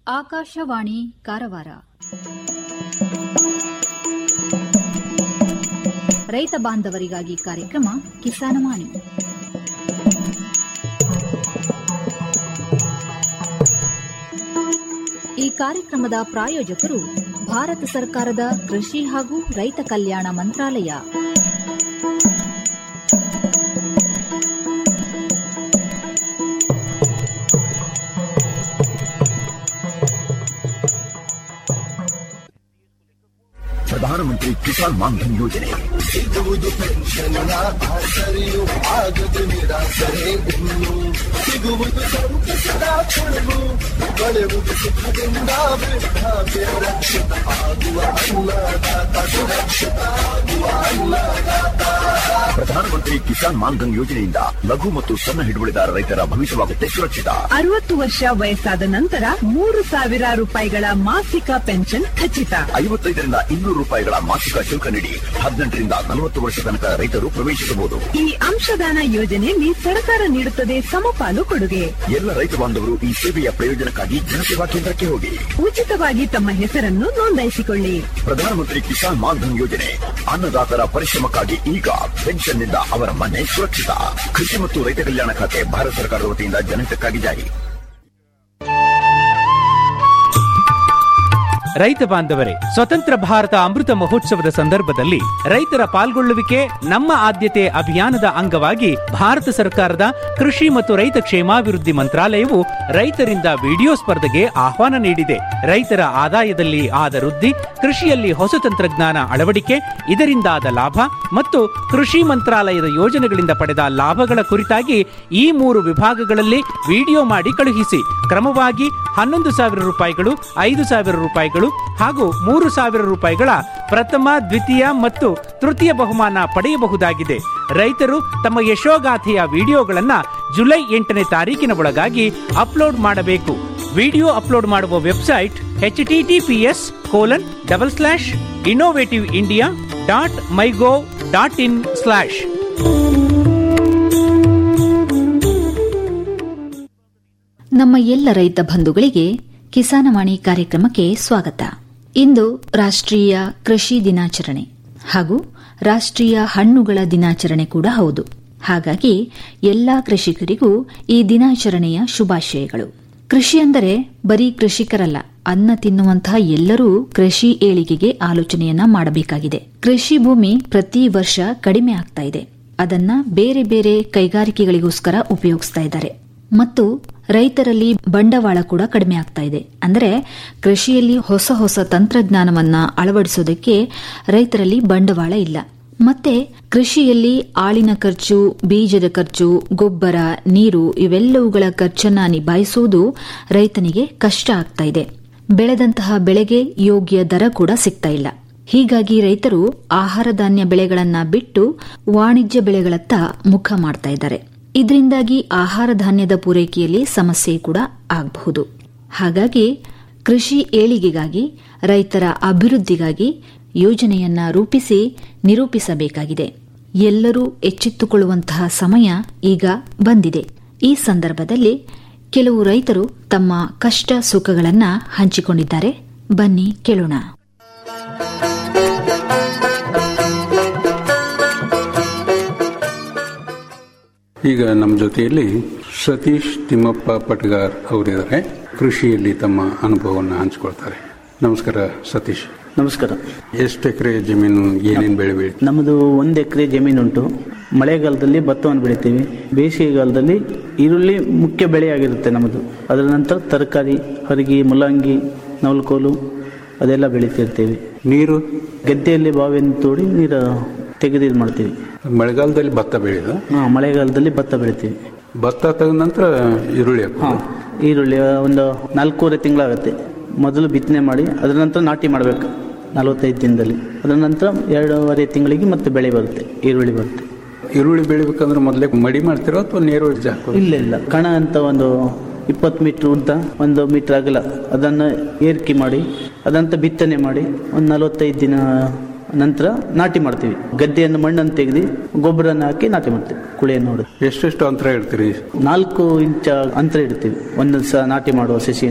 ಆಕಾಶವಾಣಿ ಕಾರವಾರ ರೈತ ಬಾಂಧವರಿಗಾಗಿ ಕಾರ್ಯಕ್ರಮ ಕಿಸಾನವಾಣಿ ಈ ಕಾರ್ಯಕ್ರಮದ ಪ್ರಾಯೋಜಕರು ಭಾರತ ಸರ್ಕಾರದ ಕೃಷಿ ಹಾಗೂ ರೈತ ಕಲ್ಯಾಣ ಮಂತ್ರಾಲಯ ಪ್ರಧಾನಮಂತ್ರಿ ಕಿಸಾನ್ ಮಾನ್ಧನ್ ಯೋಜನೆ ಸಿಗುವುದು ಪೆನ್ಷನ್ನ ಆಸರೆಯು ಆಗದು ನಿರಾಸರೆ ಇನ್ನು ಸಿಗುವುದು ಸಂತಸದ ಕೊಡಗು ಕಳೆಯುವುದು ಸುಖದಿಂದ ವೃದ್ಧಾಪ್ಯ ರಕ್ಷಿತ ಆಗುವ ಅನ್ನದಾತ ಸುರಕ್ಷಿತ ಆಗುವ ಅನ್ನದಾತ ಪ್ರಧಾನಮಂತ್ರಿ ಕಿಸಾನ್ ಮಾನ್ಧನ್ ಯೋಜನೆಯಿಂದ ಲಘು ಮತ್ತು ಸಣ್ಣ ಹಿಡುವಳಿದಾರ ರೈತರ ಭವಿಷ್ಯವಾಗುತ್ತೆ ಸುರಕ್ಷಿತ ಅರವತ್ತು ವರ್ಷ ವಯಸ್ಸಾದ ನಂತರ ಮೂರು ಸಾವಿರ ರೂಪಾಯಿಗಳ ಮಾಸಿಕ ಪೆನ್ಷನ್ ಖಚಿತ ಐವತ್ತೈದರಿಂದ ಇನ್ನೂರು ರೂಪಾಯಿಗಳ ಮಾಸಿಕ ಶುಲ್ಕ ನೀಡಿ ಹದಿನೆಂಟರಿಂದ ನಲವತ್ತು ವರ್ಷ ತನಕ ರೈತರು ಪ್ರವೇಶಿಸಬಹುದು ಈ ಅಂಶದಾನ ಯೋಜನೆಯಲ್ಲಿ ಸರ್ಕಾರ ನೀಡುತ್ತದೆ ಸಮಪಾಲು ಕೊಡುಗೆ ಎಲ್ಲ ರೈತ ಬಾಂಧವರು ಈ ಸೇವೆಯ ಪ್ರಯೋಜನಕ್ಕಾಗಿ ಜನಸೇವಾ ಕೇಂದ್ರಕ್ಕೆ ಹೋಗಿ ಉಚಿತವಾಗಿ ತಮ್ಮ ಹೆಸರನ್ನು ನೋಂದಾಯಿಸಿಕೊಳ್ಳಿ ಪ್ರಧಾನಮಂತ್ರಿ ಕಿಸಾನ್ ಮಾನ್ಧನ್ ಯೋಜನೆ ಅನ್ನದಾತರ ಪರಿಶ್ರಮಕ್ಕಾಗಿ ಈಗ ಪೆನ್ಷನ್ನಿಂದ ಅವರ ಮನೆ ಸುರಕ್ಷಿತ ಕೃಷಿ ಮತ್ತು ರೈತ ಕಲ್ಯಾಣ ಖಾತೆ ಭಾರತ ಸರ್ಕಾರದ ವತಿಯಿಂದ ಜನಹಿತಕ್ಕಾಗಿ ಜಾರಿ ರೈತ ಬಾಂಧವರೇ ಸ್ವತಂತ್ರ ಭಾರತ ಅಮೃತ ಮಹೋತ್ಸವದ ಸಂದರ್ಭದಲ್ಲಿ ರೈತರ ಪಾಲ್ಗೊಳ್ಳುವಿಕೆ ನಮ್ಮ ಆದ್ಯತೆ ಅಭಿಯಾನದ ಅಂಗವಾಗಿ ಭಾರತ ಸರ್ಕಾರದ ಕೃಷಿ ಮತ್ತು ರೈತ ಕ್ಷೇಮಾಭಿವೃದ್ಧಿ ಮಂತ್ರಾಲಯವು ರೈತರಿಂದ ವಿಡಿಯೋ ಸ್ಪರ್ಧೆಗೆ ಆಹ್ವಾನ ನೀಡಿದೆ ರೈತರ ಆದಾಯದಲ್ಲಿ ಆದ ವೃದ್ಧಿ ಕೃಷಿಯಲ್ಲಿ ಹೊಸ ತಂತ್ರಜ್ಞಾನ ಅಳವಡಿಕೆ ಇದರಿಂದಾದ ಲಾಭ ಮತ್ತು ಕೃಷಿ ಮಂತ್ರಾಲಯದ ಯೋಜನೆಗಳಿಂದ ಪಡೆದ ಲಾಭಗಳ ಕುರಿತಾಗಿ ಈ ಮೂರು ವಿಭಾಗಗಳಲ್ಲಿ ವಿಡಿಯೋ ಮಾಡಿ ಕಳುಹಿಸಿ ಕ್ರಮವಾಗಿ ಹನ್ನೊಂದು ಸಾವಿರ ರೂಪಾಯಿಗಳು ಐದು ಸಾವಿರ ರೂಪಾಯಿಗಳು ಹಾಗೂ ಮೂರು ಸಾವಿರ ರೂಪಾಯಿಗಳ ಪ್ರಥಮ ದ್ವಿತೀಯ ಮತ್ತು ತೃತೀಯ ಬಹುಮಾನ ಪಡೆಯಬಹುದಾಗಿದೆ ರೈತರು ತಮ್ಮ ಯಶೋಗಾಥೆಯ ವಿಡಿಯೋಗಳನ್ನ ಜುಲೈ ಎಂಟನೇ ತಾರೀಕಿನ ಒಳಗಾಗಿ ಅಪ್ಲೋಡ್ ಮಾಡಬೇಕು ವಿಡಿಯೋ ಅಪ್ಲೋಡ್ ಮಾಡುವ website H TTPS colon double slash innovative India dot mygov dot in slash ನಮ್ಮ ಎಲ್ಲ ರೈತ ಬಂಧುಗಳಿಗೆ ಕಿಸಾನವಾಣಿ ಕಾರ್ಯಕ್ರಮಕ್ಕೆ ಸ್ವಾಗತ ಇಂದು ರಾಷ್ಟ್ರೀಯ ಕೃಷಿ ದಿನಾಚರಣೆ ಹಾಗೂ ರಾಷ್ಟ್ರೀಯ ಹಣ್ಣುಗಳ ದಿನಾಚರಣೆ ಕೂಡ ಹೌದು ಹಾಗಾಗಿ ಎಲ್ಲಾ ಕೃಷಿಕರಿಗೂ ಈ ದಿನಾಚರಣೆಯ ಶುಭಾಶಯಗಳು ಕೃಷಿ ಅಂದರೆ ಬರೀ ಕೃಷಿಕರಲ್ಲ ಅನ್ನ ತಿನ್ನುವಂತಹ ಎಲ್ಲರೂ ಕೃಷಿ ಏಳಿಗೆಗೆ ಆಲೋಚನೆಯನ್ನ ಮಾಡಬೇಕಾಗಿದೆ ಕೃಷಿ ಭೂಮಿ ಪ್ರತಿ ವರ್ಷ ಕಡಿಮೆ ಆಗ್ತಾ ಇದೆ ಅದನ್ನ ಬೇರೆ ಬೇರೆ ಕೈಗಾರಿಕೆಗಳಿಗೋಸ್ಕರ ಉಪಯೋಗಿಸ್ತಾ ಇದ್ದಾರೆ ಮತ್ತು ರೈತರಲ್ಲಿ ಬಂಡವಾಳ ಕೂಡ ಕಡಿಮೆ ಆಗ್ತಾ ಇದೆ ಅಂದರೆ ಕೃಷಿಯಲ್ಲಿ ಹೊಸ ಹೊಸ ತಂತ್ರಜ್ಞಾನವನ್ನ ಅಳವಡಿಸೋದಕ್ಕೆ ರೈತರಲ್ಲಿ ಬಂಡವಾಳ ಇಲ್ಲ ಮತ್ತೆ ಕೃಷಿಯಲ್ಲಿ ಆಳಿನ ಖರ್ಚು ಬೀಜದ ಖರ್ಚು ಗೊಬ್ಬರ ನೀರು ಇವೆಲ್ಲವುಗಳ ಖರ್ಚನ್ನ ನಿಭಾಯಿಸುವುದು ರೈತನಿಗೆ ಕಷ್ಟ ಆಗ್ತಾ ಇದೆ ಬೆಳೆದಂತಹ ಬೆಳೆಗೆ ಯೋಗ್ಯ ದರ ಕೂಡ ಸಿಗ್ತಾ ಇಲ್ಲ ಹೀಗಾಗಿ ರೈತರು ಆಹಾರ ಧಾನ್ಯ ಬೆಳೆಗಳನ್ನ ಬಿಟ್ಟು ವಾಣಿಜ್ಯ ಬೆಳೆಗಳತ್ತ ಮುಖ ಮಾಡ್ತಾ ಇದ್ದಾರೆ ಇದರಿಂದಾಗಿ ಆಹಾರ ಧಾನ್ಯದ ಪೂರೈಕೆಯಲ್ಲಿ ಸಮಸ್ಯೆ ಕೂಡ ಆಗಬಹುದು ಹಾಗಾಗಿ ಕೃಷಿ ಏಳಿಗೆಗಾಗಿ ರೈತರ ಅಭಿವೃದ್ಧಿಗಾಗಿ ಯೋಜನೆಯನ್ನ ರೂಪಿಸಿ ನಿರೂಪಿಸಬೇಕಾಗಿದೆ ಎಲ್ಲರೂ ಎಚ್ಚೆತ್ತುಕೊಳ್ಳುವಂತಹ ಸಮಯ ಈಗ ಬಂದಿದೆ ಈ ಸಂದರ್ಭದಲ್ಲಿ ಕೆಲವು ರೈತರು ತಮ್ಮ ಕಷ್ಟ ಸುಖಗಳನ್ನ ಹಂಚಿಕೊಂಡಿದ್ದಾರೆ ಬನ್ನಿ ಕೇಳೋಣ ಈಗ ನಮ್ಮ ಜೊತೆಯಲ್ಲಿ ಸತೀಶ್ ತಿಮ್ಮಪ್ಪ ಪಟ್ಗಾರ್ ಅವರಿದ್ದಾರೆ ಕೃಷಿಯಲ್ಲಿ ತಮ್ಮ ಅನುಭವವನ್ನು ಹಂಚಿಕೊಳ್ತಾರೆ ನಮಸ್ಕಾರ ಸತೀಶ್ ನಮಸ್ಕಾರ ಎಷ್ಟು ಎಕರೆ ಜಮೀನು ಏನೇನು ಬೆಳೆ ಬೆಳಿ ನಮ್ಮದು ಒಂದು ಎಕರೆ ಜಮೀನುಂಟು ಮಳೆಗಾಲದಲ್ಲಿ ಭತ್ತವನ್ನು ಬೆಳಿತೀವಿ ಬೇಸಿಗೆಗಾಲದಲ್ಲಿ ಈರುಳ್ಳಿ ಮುಖ್ಯ ಬೆಳೆಯಾಗಿರುತ್ತೆ ನಮ್ಮದು ಅದರ ನಂತರ ತರಕಾರಿ ಹರಿಗಿ ಮುಲ್ಲಂಗಿ ನವಲಕೋಲು ಅದೆಲ್ಲ ಬೆಳಿತಿರ್ತೀವಿ ನೀರು ಗದ್ದೆಯಲ್ಲಿ ಬಾವಿಯನ್ನು ತೋಡಿ ನೀರು ತೆಗೆದು ಇದು ಮಾಡ್ತೀವಿ ಮಳೆಗಾಲದಲ್ಲಿ ಭತ್ತ ಬೆಳೆದ ಹಾಂ ಮಳೆಗಾಲದಲ್ಲಿ ಭತ್ತ ಬೆಳಿತೀವಿ ಭತ್ತ ತೆಗೆದ ನಂತರ ಈರುಳ್ಳಿ ಹಾಕೋದು. ಹಾಂ ಈರುಳ್ಳಿ ಒಂದು ನಾಲ್ಕೂವರೆ ತಿಂಗಳಾಗುತ್ತೆ ಮೊದಲು ಬಿತ್ತನೆ ಮಾಡಿ ಅದರ ನಂತರ ನಾಟಿ ಮಾಡಬೇಕು ನಲವತ್ತೈದು ದಿನದಲ್ಲಿ ಅದರ ನಂತರ ಎರಡೂವರೆ ತಿಂಗಳಿಗೆ ಮತ್ತೆ ಬೆಳೆ ಬರುತ್ತೆ ಈರುಳ್ಳಿ ಬರುತ್ತೆ ಈರುಳ್ಳಿ ಬೆಳಿಬೇಕಂದ್ರೆ ಮೊದಲೇ ಮಡಿ ಮಾಡ್ತಿರೋ ಅಥವಾ ನೇರು ಹೆಜ್ಜೆ ಹಾಕೋದು ಇಲ್ಲ ಇಲ್ಲ ಕಣ ಅಂತ ಒಂದು ಇಪ್ಪತ್ತು ಮೀಟ್ರ್ ಉದ್ದ ಒಂದು ಮೀಟ್ರ್ ಅಗಲ ಅದನ್ನು ಏರಿಕೆ ಮಾಡಿ ಅದಂತ ಬಿತ್ತನೆ ಮಾಡಿ ಒಂದು ನಲವತ್ತೈದು ದಿನ ನಂತರ ನಾಟಿ ಮಾಡ್ತೀವಿ ಗದ್ದೆಯನ್ನು ಮಣ್ಣನ್ನು ತೆಗೆದು ಗೊಬ್ಬರನ ಹಾಕಿ ನಾಟಿ ಮಾಡ್ತೀವಿ ಕುಳಿಯನ್ನು ಹೊಡೆದು ಎಷ್ಟೆಷ್ಟು ಅಂತರ ಇಡ್ತೀರಿ ನಾಲ್ಕು ಇಂಚ ಅಂತರ ಇಡ್ತೀವಿ ಒಂದು ಸಹ ನಾಟಿ ಮಾಡುವ ಸಸಿಯನ್ನು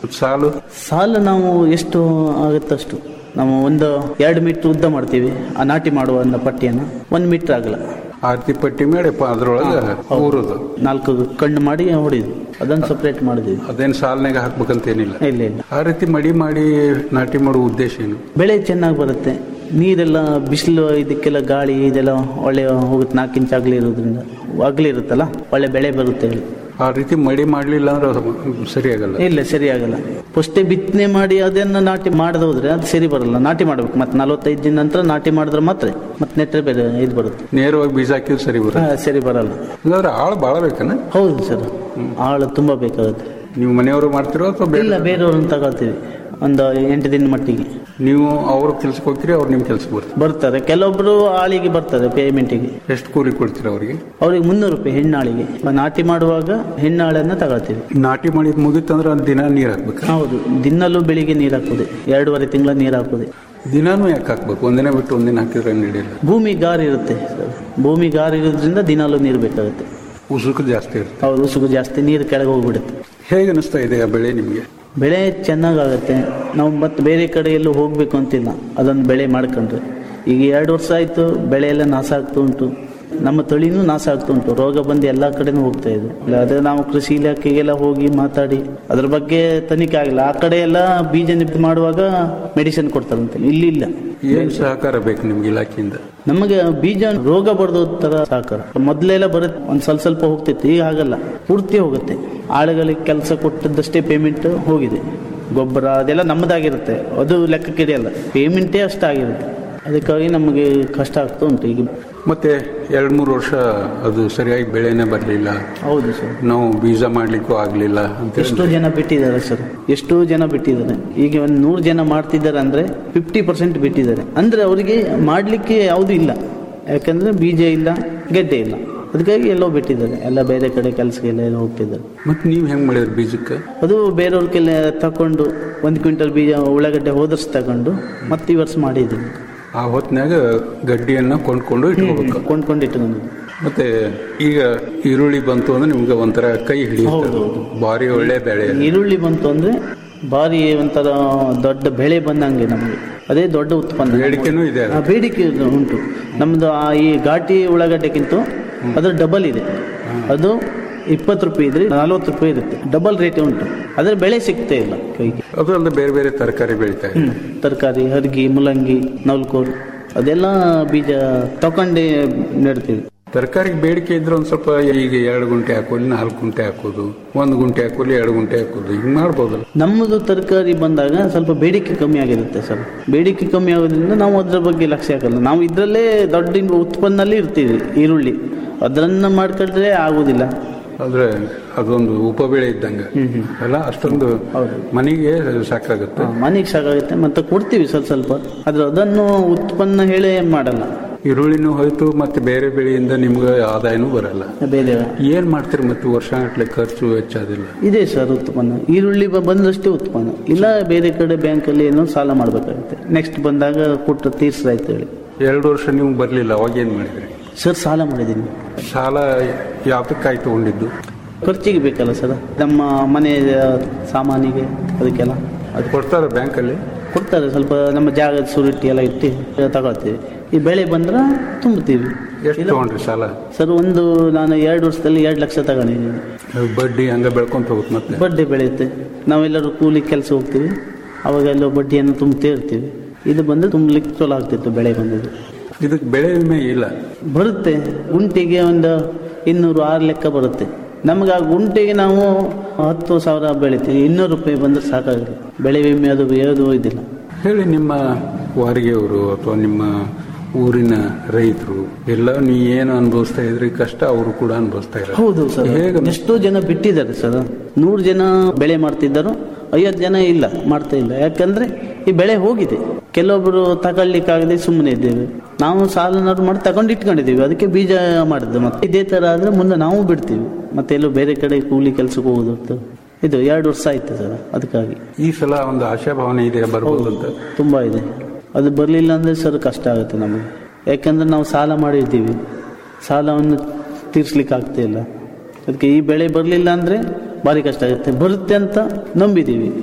ಸಾಲು ಸಾಲು ನಾವು ಎಷ್ಟು ಆಗುತ್ತಷ್ಟು ನಾವು ಒಂದು ಎರಡು ಮೀಟರ್ ಉದ್ದ ಮಾಡ್ತೀವಿ ಆ ನಾಟಿ ಮಾಡುವ ಒಂದು ಪಟ್ಟಿಯನ್ನು ಒಂದು ಮೀಟರ್ ಆಗಲ್ಲ ಆರ್ತಿ ಪಟ್ಟಿ ಮಾಡಿ ಪ- ಅದ್ರೊಳಗೆ ಊರುದು ನಾಲ್ಕು ಕಣ್ಣು ಮಾಡಿ ಹೊಡಿದು ಅದನ್ನು ಸಪ್ರೇಟ್ ಮಾಡಿದ್ವಿ ಅದೇನು ಸಾಲಿನಾಗ ಹಾಕ್ಬೇಕಂತೇನಿಲ್ಲ ಇಲ್ಲ ಇಲ್ಲ ಆ ರೀತಿ ಮಡಿ ಮಾಡಿ ನಾಟಿ ಮಾಡೋ ಉದ್ದೇಶ ಏನು ಬೆಳೆ ಚೆನ್ನಾಗಿ ಬರುತ್ತೆ ನೀರೆಲ್ಲ ಬಿಸಿಲು ಇದಕ್ಕೆಲ್ಲ ಗಾಳಿ ಇದೆಲ್ಲ ಒಳ್ಳೆ ಹೋಗುತ್ತೆ ನಾಲ್ಕು ಇಂಚ್ ಅಗಲಿ ಇರೋದ್ರಿಂದ ಅಗಲಿ ಇರುತ್ತಲ್ಲ ಒಳ್ಳೆ ಬೆಳೆ ಬರುತ್ತೆ ಹೇಳಿ ಆ ರೀತಿ ಮಡಿ ಮಾಡ್ಲಿಲ್ಲ ಅಂದ್ರೆ ಅದು ಸರಿಯಾಗಲ್ಲ ಇಲ್ಲ ಸರಿ ಆಗಲ್ಲ ಫಸ್ಟೇ ಬಿತ್ತನೆ ಮಾಡಿ ಅದನ್ನ ನಾಟಿ ಮಾಡದೆ ಹೋದ್ರೆ ಅದು ಸರಿ ಬರಲ್ಲ ನಾಟಿ ಮಾಡ್ಬೇಕು ಮತ್ತೆ ನಲವತ್ತೈದು ದಿನ ನಂತರ ನಾಟಿ ಮಾಡಿದ್ರೆ ಮಾತ್ರ ಮತ್ತೆ ನೆಟ್ಟರೆ ಬೇರೆ ಇದು ಬರುತ್ತೆ ನೇರವಾಗಿ ಬೀಜ ಹಾಕಿದ್ರೆ ಸರಿ ಹಾ, ಬರುತ್ತೆ ಸರಿ ಬರಲ್ಲ ಹಂಗಾದ್ರೆ ಆಳು ಭಾಳ ಬೇಕನ ಹೌದು ಸರ್ ಆಳು ತುಂಬಾ ಬೇಕಾಗುತ್ತೆ ನೀವು ಮನೆಯವರು ಮಾಡ್ತಿರೋ ಅಥವಾ ಬೇರೆ ಇಲ್ಲ ಬೇರೆಯವ್ರನ್ನ ತಗೊಳ್ತೀವಿ ಒಂದು ಎಂಟು ದಿನ ಮಟ್ಟಿಗೆ ನೀವು ಅವ್ರ ಕೆಲ್ಸಕ್ಕೆ ಹೋಗ್ತೀರಿ ಅವ್ರು ನಿಮ್ಮ ಕೆಲ್ಸಕ್ಕೆ ಬರ್ತಾರೆ ಬರ್ತಾರೆ ಕೆಲವೊಬ್ರು ಆಳಿಗೆ ಬರ್ತಾರೆ ಪೇಮೆಂಟಿಗೆ ಎಷ್ಟು ಕೂಲಿ ಕೊಡ್ತೀರಿ ಅವರಿಗೆ ಅವ್ರಿಗೆ ಮುನ್ನೂರು ರೂಪಾಯಿ ಹೆಣ್ಣಾಳಿಗೆ ನಾಟಿ ಮಾಡುವಾಗ ಹೆಣ್ಣಾಳನ್ನ ತಗೊಳ್ತೀವಿ ನಾಟಿ ಮಾಡಿದ್ ಮುಗಿತಂದ್ರೆ ಒಂದು ದಿನ ನೀರು ಹಾಕ್ಬೇಕು ಹೌದು ದಿನಲ್ಲೂ ಬೆಳಿಗ್ಗೆ ನೀರು ಹಾಕುದೆ ಎರಡೂವರೆ ತಿಂಗಳ ನೀರು ಹಾಕುದೆ ದಿನಾನು ಯಾಕೆ ಹಾಕ್ಬೇಕು ಒಂದಿನ ಬಿಟ್ಟು ಒಂದಿನ ಹಾಕಿದ್ರೆ ನಡೆಯಲ್ಲ ಭೂಮಿ ಗಾರ್ ಇರುತ್ತೆ ಸರ್ ಭೂಮಿ ಗಾರ್ ಇರೋದ್ರಿಂದ ದಿನಾಲೂ ನೀರು ಬೇಕಾಗುತ್ತೆ ಉಸುಕು ಜಾಸ್ತಿ ಇರುತ್ತೆ ಹೌದು ಉಸುಗು ಜಾಸ್ತಿ ನೀರು ಕೆಳಗೆ ಹೋಗ್ಬಿಡುತ್ತೆ ಹೇಗೆ ಅನಿಸ್ತಾ ಇದೆ ಆ ಬೆಳೆ ನಿಮಗೆ ಬೆಳೆ ಚೆನ್ನಾಗಾಗುತ್ತೆ ನಾವು ಮತ್ತೆ ಬೇರೆ ಕಡೆ ಎಲ್ಲೂ ಹೋಗ್ಬೇಕು ಅಂತಿಲ್ಲ ಅದೊಂದು ಬೆಳೆ ಮಾಡ್ಕೊಂಡ್ರೆ ಈಗ ಎರಡು ವರ್ಷ ಆಯ್ತು ಬೆಳೆ ಎಲ್ಲ ನಾಶ ಆಗ್ತಾ ಉಂಟು ನಮ್ಮ ತಳಿನೂ ನಾಶ ಆಗ್ತಾ ಉಂಟು ರೋಗ ಬಂದು ಎಲ್ಲ ಕಡೆನೂ ಹೋಗ್ತಾ ಇದೆ ಇಲ್ಲ ಅದೇ ನಾವು ಕೃಷಿ ಇಲಾಖೆಗೆಲ್ಲ ಹೋಗಿ ಮಾತಾಡಿ ಅದ್ರ ಬಗ್ಗೆ ತನಿಖೆ ಆಗಿಲ್ಲ ಆ ಕಡೆ ಎಲ್ಲ ಬೀಜ ನಿಪ್ಪ ಮಾಡುವಾಗ ಮೆಡಿಸಿನ್ ಕೊಡ್ತಾರಂತೆ ಇಲ್ಲಿ ಇಲ್ಲ ಏನು ಸಹಕಾರ ಬೇಕು ನಿಮ್ಗೆ ಇಲಾಖೆಯಿಂದ ನಮಗೆ ಬೀಜ ರೋಗ ಬಡ್ದು ತರ ಸಹಕಾರ ಮೊದಲೆಲ್ಲ ಬರುತ್ತೆ ಒಂದ್ ಸ್ವಲ್ಪ ಸ್ವಲ್ಪ ಹೋಗ್ತಿತ್ತು ಈಗ ಆಗಲ್ಲ ಪೂರ್ತಿ ಹೋಗುತ್ತೆ ಆಳುಗಳಿಗೆ ಕೆಲಸ ಕೊಟ್ಟದ್ದಷ್ಟೇ ಪೇಮೆಂಟ್ ಹೋಗಿದೆ ಗೊಬ್ಬರ ಅದೆಲ್ಲ ನಮ್ಮದಾಗಿರುತ್ತೆ ಅದು ಲೆಕ್ಕಕ್ಕೆ ಹಿಡಿಯಲ್ಲ ಪೇಮೆಂಟೇ ಅಷ್ಟಾಗಿರುತ್ತೆ ಅದಕ್ಕಾಗಿ ನಮಗೆ ಕಷ್ಟ ಆಗ್ತಾ ಉಂಟು ಈಗ ಮತ್ತೆ ಎರಡು ಮೂರು ವರ್ಷ ಅದು ಸರಿಯಾಗಿ ಬೆಳೆನೇ ಬರಲಿಲ್ಲ ಹೌದು ಸರ್ ನಾವು ಬೀಜ ಮಾಡ್ಲಿಕ್ಕೂ ಆಗ್ಲಿಲ್ಲ ಅಂತ ಎಷ್ಟೋ ಜನ ಬಿಟ್ಟಿದ್ದಾರೆ ಸರ್ ಎಷ್ಟೋ ಜನ ಬಿಟ್ಟಿದ್ದಾರೆ ಈಗ ಒಂದು ನೂರು ಜನ ಮಾಡ್ತಿದ್ದಾರೆ ಅಂದ್ರೆ ಫಿಫ್ಟಿ ಪರ್ಸೆಂಟ್ ಬಿಟ್ಟಿದ್ದಾರೆ ಅಂದ್ರೆ ಅವರಿಗೆ ಮಾಡ್ಲಿಕ್ಕೆ ಯಾವುದೂ ಇಲ್ಲ ಯಾಕಂದ್ರೆ ಬೀಜ ಇಲ್ಲ ಗೆಡ್ಡೆ ಇಲ್ಲ ಅದಕ್ಕಾಗಿ ಎಲ್ಲೋ ಬಿಟ್ಟಿದ್ದಾರೆ ಎಲ್ಲ ಬೇರೆ ಕಡೆ ಕೆಲಸಕ್ಕೆಲ್ಲ ಎಲ್ಲ ಹೋಗ್ತಿದ್ದಾರೆ ಮತ್ತೆ ನೀವು ಹೆಂಗ್ ಮಾಡಿದ್ರಿ ಬೀಜಕ್ಕೆ ಅದು ಬೇರೆಯವ್ರ ಕೆಲ ತಕೊಂಡು ಒಂದು ಕ್ವಿಂಟಲ್ ಬೀಜ ಉಳ್ಳಾಗಡ್ಡೆ ಹೋದರ್ಸ್ ತಗೊಂಡು ಮತ್ತೆ ಈ ವರ್ಷ ಮಾಡಿದ್ದೀನಿ ಆ ಹೊತ್ನ್ಯಾಗ ಗಡ್ಡಿಯನ್ನ ಕೊಂಡ್ಕೊಂಡು ಇಟ್ಕೋಬೇಕು ಕೊಂಡ್ಕೊಂಡು ಇಟ್ಕೊಂಡಿದ್ದು ಮತ್ತೆ ಈಗ ಈರುಳ್ಳಿ ಬಂತು ಅಂದ್ರೆ ನಿಮ್ಗೆ ಒಂಥರ ಕೈ ಹಿಡಿಯುತ್ತೆ ಹೌದು, ಹೌದು. ಭಾರಿ ಒಳ್ಳೆ ಬೆಳೆ ಅದು. ಈರುಳ್ಳಿ ಬಂತು ಅಂದ್ರೆ ಭಾರಿ ಒಂಥರ ದೊಡ್ಡ ಬೆಳೆ ಬಂದಂಗೆ ನಮಗೆ ಅದೇ ದೊಡ್ಡ ಉತ್ಪನ್ನ ಬೇಡಿಕೆನೂ ಇದೆ ಆ, ಬೇಡಿಕೆ ಉಂಟು ನಮ್ದು ಆ ಈ ಘಾಟಿ ಉಳ್ಳಾಗಡ್ಡೆಗಿಂತ ಅದ್ರ ಡಬಲ್ ಇದೆ ಅದು ಇಪ್ಪತ್ತು ರೂಪಾಯಿ ಇದ್ರೆ ನಲ್ವತ್ತು ರೂಪಾಯಿ ಇರುತ್ತೆ ಡಬಲ್ ರೇಟ್ ಉಂಟು ಅದ್ರ ಬೆಳೆ ಸಿಗ್ತಾ ಇಲ್ಲ ಕೈಗೆ ಅದು ಅಲ್ಲದೆ ಬೇರೆ ಬೇರೆ ತರಕಾರಿ ಬೆಳಿತಾ ಇದೆ ಹ್ಮ್. ತರಕಾರಿ ಹರ್ಗಿ ಮುಲಂಗಿ ನವಲ್ಕೋಲ್ ಅದೆಲ್ಲ ಬೀಜ ತಕೊಂಡೇ ನೆಡ್ತೀವಿ ತರಕಾರಿಗೆ ಬೇಡಿಕೆ ಇದ್ರೆ ಒಂದ್ ಸ್ವಲ್ಪ ಈಗ ಎರಡು ಗುಂಟೆ ಹಾಕೋಲಿ ನಾಲ್ಕು ಗುಂಟೆ ಹಾಕೋದು ಒಂದು ಗುಂಟೆ ಹಾಕೋಲಿ ಎರಡು ಗುಂಟೆ ಹಾಕೋದು ಹಿಂಗ್ ಮಾಡ್ಬೋದಲ್ಲ ನಮ್ಮದು ತರಕಾರಿ ಬಂದಾಗ ಸ್ವಲ್ಪ ಬೇಡಿಕೆ ಕಮ್ಮಿ ಆಗಿರುತ್ತೆ ಸರ್ ಬೇಡಿಕೆ ಕಮ್ಮಿ ಆಗೋದ್ರಿಂದ ನಾವು ಅದ್ರ ಬಗ್ಗೆ ಲಕ್ಷ್ಯ ಹಾಕಲ್ಲ ನಾವು ಇದರಲ್ಲೇ ದೊಡ್ಡ ಉತ್ಪನ್ನಲ್ಲಿ ಇರ್ತೀವಿ ಈರುಳ್ಳಿ ಅದನ್ನ ಮಾಡ್ಕೊಂಡ್ರೆ ಆಗುದಿಲ್ಲ ಆದ್ರೆ ಅದೊಂದು ಉಪಬೆಳೆ ಇದ್ದಂಗೆ ಅಲ್ಲ ಅಷ್ಟೊಂದು ಮನೆಗೆ ಸಾಕಾಗುತ್ತೆ ಮನೆಗೆ ಸಾಕಾಗುತ್ತೆ ಮತ್ತೆ ಕೊಡ್ತೀವಿ ಸ್ವಲ್ಪ ಸ್ವಲ್ಪ ಆದ್ರೆ ಅದನ್ನು ಉತ್ಪನ್ನ ಹೇಳೇ ಮಾಡಲ್ಲ ಈರುಳ್ಳಿನೂ ಹೋಯ್ತು ಮತ್ತೆ ಬೇರೆ ಬೆಳೆಯಿಂದ ನಿಮ್ಗೆ ಆದಾಯನೂ ಬರಲ್ಲ ಬೇರೆ ಏನ್ ಮಾಡ್ತೀರಿ ಮತ್ತೆ ವರ್ಷಗಟ್ಟಲೆ ಖರ್ಚು ವೆಚ್ಚ ಅದಿಲ್ಲ ಇದೆ ಸರ್ ಉತ್ಪನ್ನ ಈರುಳ್ಳಿ ಬ- ಬಂದಷ್ಟೇ ಉತ್ಪನ್ನ ಇಲ್ಲ ಬೇರೆ ಕಡೆ ಬ್ಯಾಂಕಲ್ಲಿ ಏನೋ ಸಾಲ ಮಾಡಬೇಕಾಗುತ್ತೆ ನೆಕ್ಸ್ಟ್ ಬಂದಾಗ ಕೊಟ್ಟು ತೀರ್ಸ್ರಾಯ್ತು ಹೇಳಿ ಎರಡು ವರ್ಷ ನೀವು ಬರ್ಲಿಲ್ಲ ಅವಾಗ ಏನ್ ಮಾಡಿದ್ರಿ ಸರ್ ಸಾಲ ಮಾಡಿದ್ದೀನಿ ಸಾಲ ಯಾವ್ದಕ್ಕಾಗಿ ತಗೊಂಡಿದ್ದು ಖರ್ಚಿಗೆ ಬೇಕಲ್ಲ ಸರ್ ನಮ್ಮ ಮನೆ ಸಾಮಾನಿಗೆ ಅದಕ್ಕೆಲ್ಲ ಅದು ಕೊಡ್ತಾರ ಬ್ಯಾಂಕಲ್ಲಿ ಕೊಡ್ತಾರೆ ಸ್ವಲ್ಪ ನಮ್ಮ ಜಾಗದ ಸುರಿಟಿ ಎಲ್ಲ ಇಟ್ಟು ತಗೊಳ್ತೀವಿ ಈ ಬೆಳೆ ಬಂದ್ರೆ ತುಂಬುತ್ತೀವಿ ಎಷ್ಟು ತಗೊಂಡ್ರಿ ಸಾಲ ಸರ್ ಒಂದು ನಾನು ಎರಡು ವರ್ಷದಲ್ಲಿ ಎರಡು ಲಕ್ಷ ತಗೊಂಡಿದ್ದೀನಿ ಅದು ಬಡ್ಡಿ ಹಂಗ ಬೆಳ್ಕೊಂತ ಹೋಗುತ್ತೆ ಮತ್ತೆ ಬಡ್ಡಿ ಬೆಳೆಯುತ್ತೆ ನಾವೆಲ್ಲರೂ ಕೂಲಿ ಕೆಲಸ ಹೋಗ್ತೀವಿ ಅವಾಗೆಲ್ಲ ಬಡ್ಡಿಯನ್ನು ತುಂಬುತ್ತೇ ಇರ್ತೀವಿ ಇದು ಬಂದು ತುಂಬಲಿಕ್ಕೆ ಚಲೋ ಆಗ್ತಿತ್ತು ಬೆಳೆ ಬಂದದ್ದು ಇದಕ್ಕೆ ಬೆಳೆ ವಿಮೆ ಇಲ್ಲ ಬರುತ್ತೆ ಗುಂಟಿಗೆ ಒಂದು ಇನ್ನೂರು ಆರು ಲೆಕ್ಕ ಬರುತ್ತೆ ನಮಗೆ ಆ ಗುಂಟಿಗೆ ನಾವು ಹತ್ತು ಸಾವಿರ ಬೆಳಿತೀವಿ ಇನ್ನೂರು ರೂಪಾಯಿ ಬಂದ್ರೆ ಸಾಕಾಗಿಲ್ಲ ಬೆಳೆ ವಿಮೆ ಅದು ಯಾವುದು ಇದಿಲ್ಲ ಹೇಳಿ ನಿಮ್ಮ ವಾರಿಗೆಯವರು ಅಥವಾ ನಿಮ್ಮ ಊರಿನ ರೈತರು ಎಲ್ಲ ನೀ ಏನು ಅನುಭವಿಸ್ತಾ ಇದ್ರಿ ಕಷ್ಟ ಅವರು ಕೂಡ ಅನುಭವಿಸ್ತಾ ಇದ್ದಾರೆ ಹೌದು ಸರ್ ಹೇಗೆ ಎಷ್ಟೋ ಜನ ಬಿಟ್ಟಿದ್ದಾರೆ ಸರ್ ನೂರು ಜನ ಬೆಳೆ ಮಾಡ್ತಿದ್ದರು ಐವತ್ತು ಜನ ಇಲ್ಲ ಮಾಡ್ತಾ ಇಲ್ಲ ಯಾಕಂದ್ರೆ ಈ ಬೆಳೆ ಹೋಗಿದೆ ಕೆಲವೊಬ್ರು ತಗೊಳ್ಲಿಕ್ಕಾಗದೆ ಸುಮ್ಮನೆ ಇದ್ದೇವೆ ನಾವು ಸಾಲನಾದ್ರು ಮಾಡಿ ತಗೊಂಡು ಇಟ್ಕೊಂಡಿದ್ದೀವಿ ಅದಕ್ಕೆ ಬೀಜ ಮಾಡಿದ್ದು ಮತ್ತೆ ಇದೇ ತರ ಆದ್ರೆ ಮುಂದೆ ನಾವು ಬಿಡ್ತೀವಿ ಮತ್ತೆ ಎಲ್ಲೋ ಬೇರೆ ಕಡೆ ಕೂಲಿ ಕೆಲ್ಸಕ್ಕೆ ಹೋಗೋದು ಅಂತ. ಇದು ಎರಡು ವರ್ಷ ಆಯ್ತು ಸರ್ ಅದಕ್ಕಾಗಿ ಈ ಸಲ ಒಂದು ಆಶಾಭಾವನೆ ಇದೆ ಬರ್ಬೋದು ಅಂತ ತುಂಬಾ ಇದೆ ಅದು ಬರಲಿಲ್ಲ ಅಂದ್ರೆ ಸರ್ ಕಷ್ಟ ಆಗುತ್ತೆ ನಮಗೆ ಯಾಕಂದ್ರೆ ನಾವು ಸಾಲ ಮಾಡಿರ್ತೀವಿ ಸಾಲವನ್ನು ತೀರ್ಸ್ಲಿಕ್ಕೆ ಆಗ್ತಾ ಇಲ್ಲ ಅದಕ್ಕೆ ಈ ಬೆಳೆ ಬರಲಿಲ್ಲ ಅಂದ್ರೆ ಭಾರಿ ಕಷ್ಟ ಆಗುತ್ತೆ ಬರುತ್ತೆ ಅಂತ ನಂಬಿದ್ದೀವಿ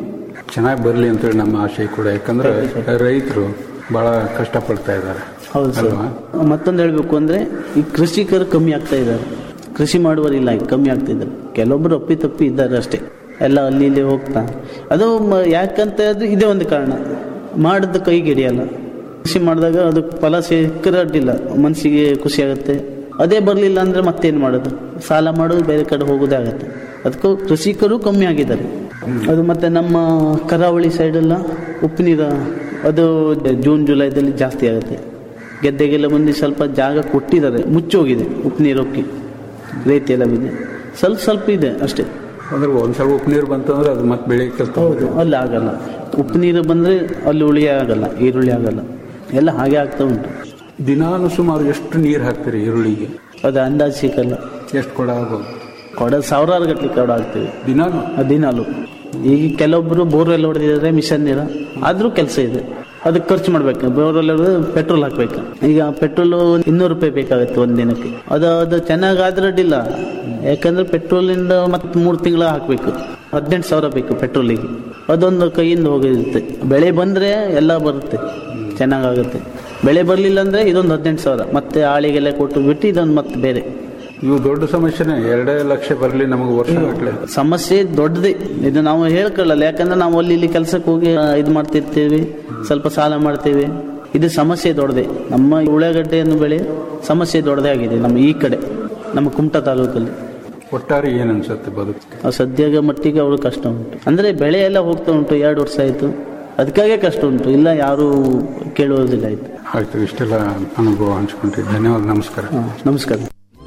ಚೆನ್ನಾಗಿ ಬರಲಿ ಅಂತೇಳಿ ನಮ್ಮ ಆಶಯ ಕೂಡ ಯಾಕಂದ್ರೆ ರೈತರು ಬಹಳ ಕಷ್ಟಪಡ್ತಾ ಇದ್ದಾರೆ ಹೌದು ಸರ್ ಅಲ್ವಾ ಮತ್ತೊಂದು ಹೇಳಬೇಕು ಅಂದ್ರೆ ಈ ಕೃಷಿಕರು ಕಮ್ಮಿ ಆಗ್ತಾ ಇದ್ದಾರೆ ಕೃಷಿ ಮಾಡುವರಿಲ್ಲ ಈಗ ಕಮ್ಮಿ ಆಗ್ತಾ ಇದ್ದಾರೆ ಕೆಲವೊಬ್ಬರು ಅಪ್ಪಿ ತಪ್ಪಿ ಇದ್ದಾರೆ ಅಷ್ಟೇ ಎಲ್ಲ ಅಲ್ಲಿ ಇಲ್ಲಿ ಹೋಗ್ತಾ ಅದು ಮ- ಯಾಕಂತ ಹೇಳಿದ್ರೆ ಇದೇ ಒಂದು ಕಾರಣ ಮಾಡಿದ ಕೈಗೆ ಹಿಡಿಯಲ್ಲ ಕೃಷಿ ಮಾಡಿದಾಗ ಅದು ಫಲ ಸಿಕ್ಕರೆ ಅಡ್ಡಿಲ್ಲ ಮನಸ್ಸಿಗೆ ಖುಷಿ ಆಗುತ್ತೆ ಅದೇ ಬರಲಿಲ್ಲ ಅಂದ್ರೆ ಮತ್ತೇನು ಮಾಡೋದು ಸಾಲ ಮಾಡೋದು ಬೇರೆ ಕಡೆ ಹೋಗೋದೇ ಆಗುತ್ತೆ ಅದಕ್ಕೂ ಕೃಷಿಕರು ಕಮ್ಮಿ ಆಗಿದ್ದಾರೆ ಅದು ಮತ್ತೆ ನಮ್ಮ ಕರಾವಳಿ ಸೈಡೆಲ್ಲ ಉಪ್ಪು ನೀರು ಅದು ಜೂನ್ ಜುಲೈದಲ್ಲಿ ಜಾಸ್ತಿ ಆಗುತ್ತೆ ಗೆದ್ದೆಗೆಲ್ಲ ಬಂದು ಸ್ವಲ್ಪ ಜಾಗ ಕೊಟ್ಟಿದ್ದಾರೆ ಮುಚ್ಚೋಗಿದೆ ಉಪ್ಪು ನೀರೋಕ್ಕೆ ರೇತಿ ಎಲ್ಲ ಬಿದೆ ಸ್ವಲ್ಪ ಸ್ವಲ್ಪ ಇದೆ ಅಷ್ಟೇ ಅಂದ್ರೆ ಒಂದ್ಸಲ ಉಪ್ಪು ನೀರು ಬಂತಂದ್ರೆ ಅದು ಮತ್ತೆ ಬೆಳೆ ಕೆಲಸ ಹೌದು ಅಲ್ಲಿ ಆಗಲ್ಲ ಉಪ್ಪು ನೀರು ಬಂದರೆ ಅಲ್ಲಿ ಉಳಿ ಆಗಲ್ಲ ಈರುಳ್ಳಿ ಆಗಲ್ಲ ಎಲ್ಲ ಹಾಗೆ ಆಗ್ತಾ ಉಂಟು ದಿನಾನು ಸುಮಾರು ಎಷ್ಟು ನೀರು ಹಾಕ್ತೀರಿ ಈರುಳ್ಳಿಗೆ ಅದು ಅಂದಾಜು ಸಿಕ್ಕಲ್ಲ ಎಷ್ಟು ಕೊಡ ಆಗ್ಬೋದು ಕೊಡ ಸಾವಿರಾರು ಗಟ್ಟಲೆ ಕೊಡ ಹಾಕ್ತೀವಿ ದಿನಾನು ದಿನಾಲು ಈಗ ಕೆಲವೊಬ್ಬರು ಬೋರ್ವೆಲ್ ಹೊಡೆದಿದ್ದಾರೆ ಮಿಷನ್ ನೀರು ಆದರೂ ಕೆಲಸ ಇದೆ ಅದಕ್ಕೆ ಖರ್ಚು ಮಾಡ್ಬೇಕು ಬೋರ್ವೆಲ್ ಹೊಡೆದು ಪೆಟ್ರೋಲ್ ಹಾಕ್ಬೇಕು ಈಗ ಪೆಟ್ರೋಲ್ ಇನ್ನೂರು ರೂಪಾಯಿ ಬೇಕಾಗುತ್ತೆ ಒಂದು ದಿನಕ್ಕೆ ಅದು ಅದು ಚೆನ್ನಾಗಿ ಆದ್ರೆ ಅಡ್ಡಿಲ್ಲ ಯಾಕಂದ್ರೆ ಪೆಟ್ರೋಲಿಂದ ಮತ್ತೆ ಮೂರು ತಿಂಗಳ ಹಾಕಬೇಕು ಹದಿನೆಂಟು ಸಾವಿರ ಬೇಕು ಪೆಟ್ರೋಲಿಗೆ ಅದೊಂದು ಕೈಯಿಂದ ಹೋಗಿರುತ್ತೆ ಬೆಳೆ ಬಂದರೆ ಎಲ್ಲ ಬರುತ್ತೆ ಚೆನ್ನಾಗಾಗುತ್ತೆ ಬೆಳೆ ಬರಲಿಲ್ಲ ಅಂದರೆ ಇದೊಂದು ಹದಿನೆಂಟು ಸಾವಿರ ಮತ್ತೆ ಆಳಿಗೆಲ್ಲ ಕೊಟ್ಟು ಬಿಟ್ಟು ಇದೊಂದು ಮತ್ತೆ ಬೇರೆ ಇವು ದೊಡ್ಡ ಸಮಸ್ಯೆನೇ ಎರಡೇ ಲಕ್ಷ ಬರಲಿ ನಮಗೆ ವರ್ಷ ಗಟ್ಟಲೆ ಸಮಸ್ಯೆ ದೊಡ್ಡದೇ ಇದು ನಾವು ಹೇಳ್ಕೊಳ್ಳಲ್ಲ ಯಾಕಂದ್ರೆ ನಾವು ಅಲ್ಲಿ ಇಲ್ಲಿ ಕೆಲಸಕ್ಕೆ ಹೋಗಿ ಆ, ಇದು ಮಾಡ್ತಿರ್ತೀವಿ ಸ್ವಲ್ಪ ಸಾಲ ಮಾಡ್ತೀವಿ ಇದು ಸಮಸ್ಯೆ ದೊಡ್ಡದೇ ನಮ್ಮ ಉಳ್ಳಾಗಡ್ಡೆಯನ್ನು ಬೆಳೆ ಸಮಸ್ಯೆ ದೊಡ್ಡದೇ ಆಗಿದೆ ನಮ್ಮ ಈ ಕಡೆ ನಮ್ಮ ಕುಮಟಾ ತಾಲೂಕಲ್ಲಿ ಒಟ್ಟಾರೆ ಏನ್ ಅನ್ಸುತ್ತೆ ಬದುಕು ಆ ಸದ್ಯದ ಮಟ್ಟಿಗೆ ಅವರು ಕಷ್ಟ ಉಂಟು ಅಂದರೆ ಬೆಳೆ ಎಲ್ಲ ಹೋಗ್ತಾ ಉಂಟು ಎರಡು ವರ್ಷ ಆಯಿತು ಅದಕ್ಕಾಗೆ ಕಷ್ಟ ಉಂಟು ಇಲ್ಲ ಯಾರೂ ಕೇಳುವುದಿಲ್ಲ ಆಯ್ತು ಆಯ್ತು ಇಷ್ಟೆಲ್ಲ ಅನುಭವ ಹಂಚ್ಕೊಂಡ್ರಿ ಧನ್ಯವಾದ ನಮಸ್ಕಾರ ಹಾಂ ನಮಸ್ಕಾರ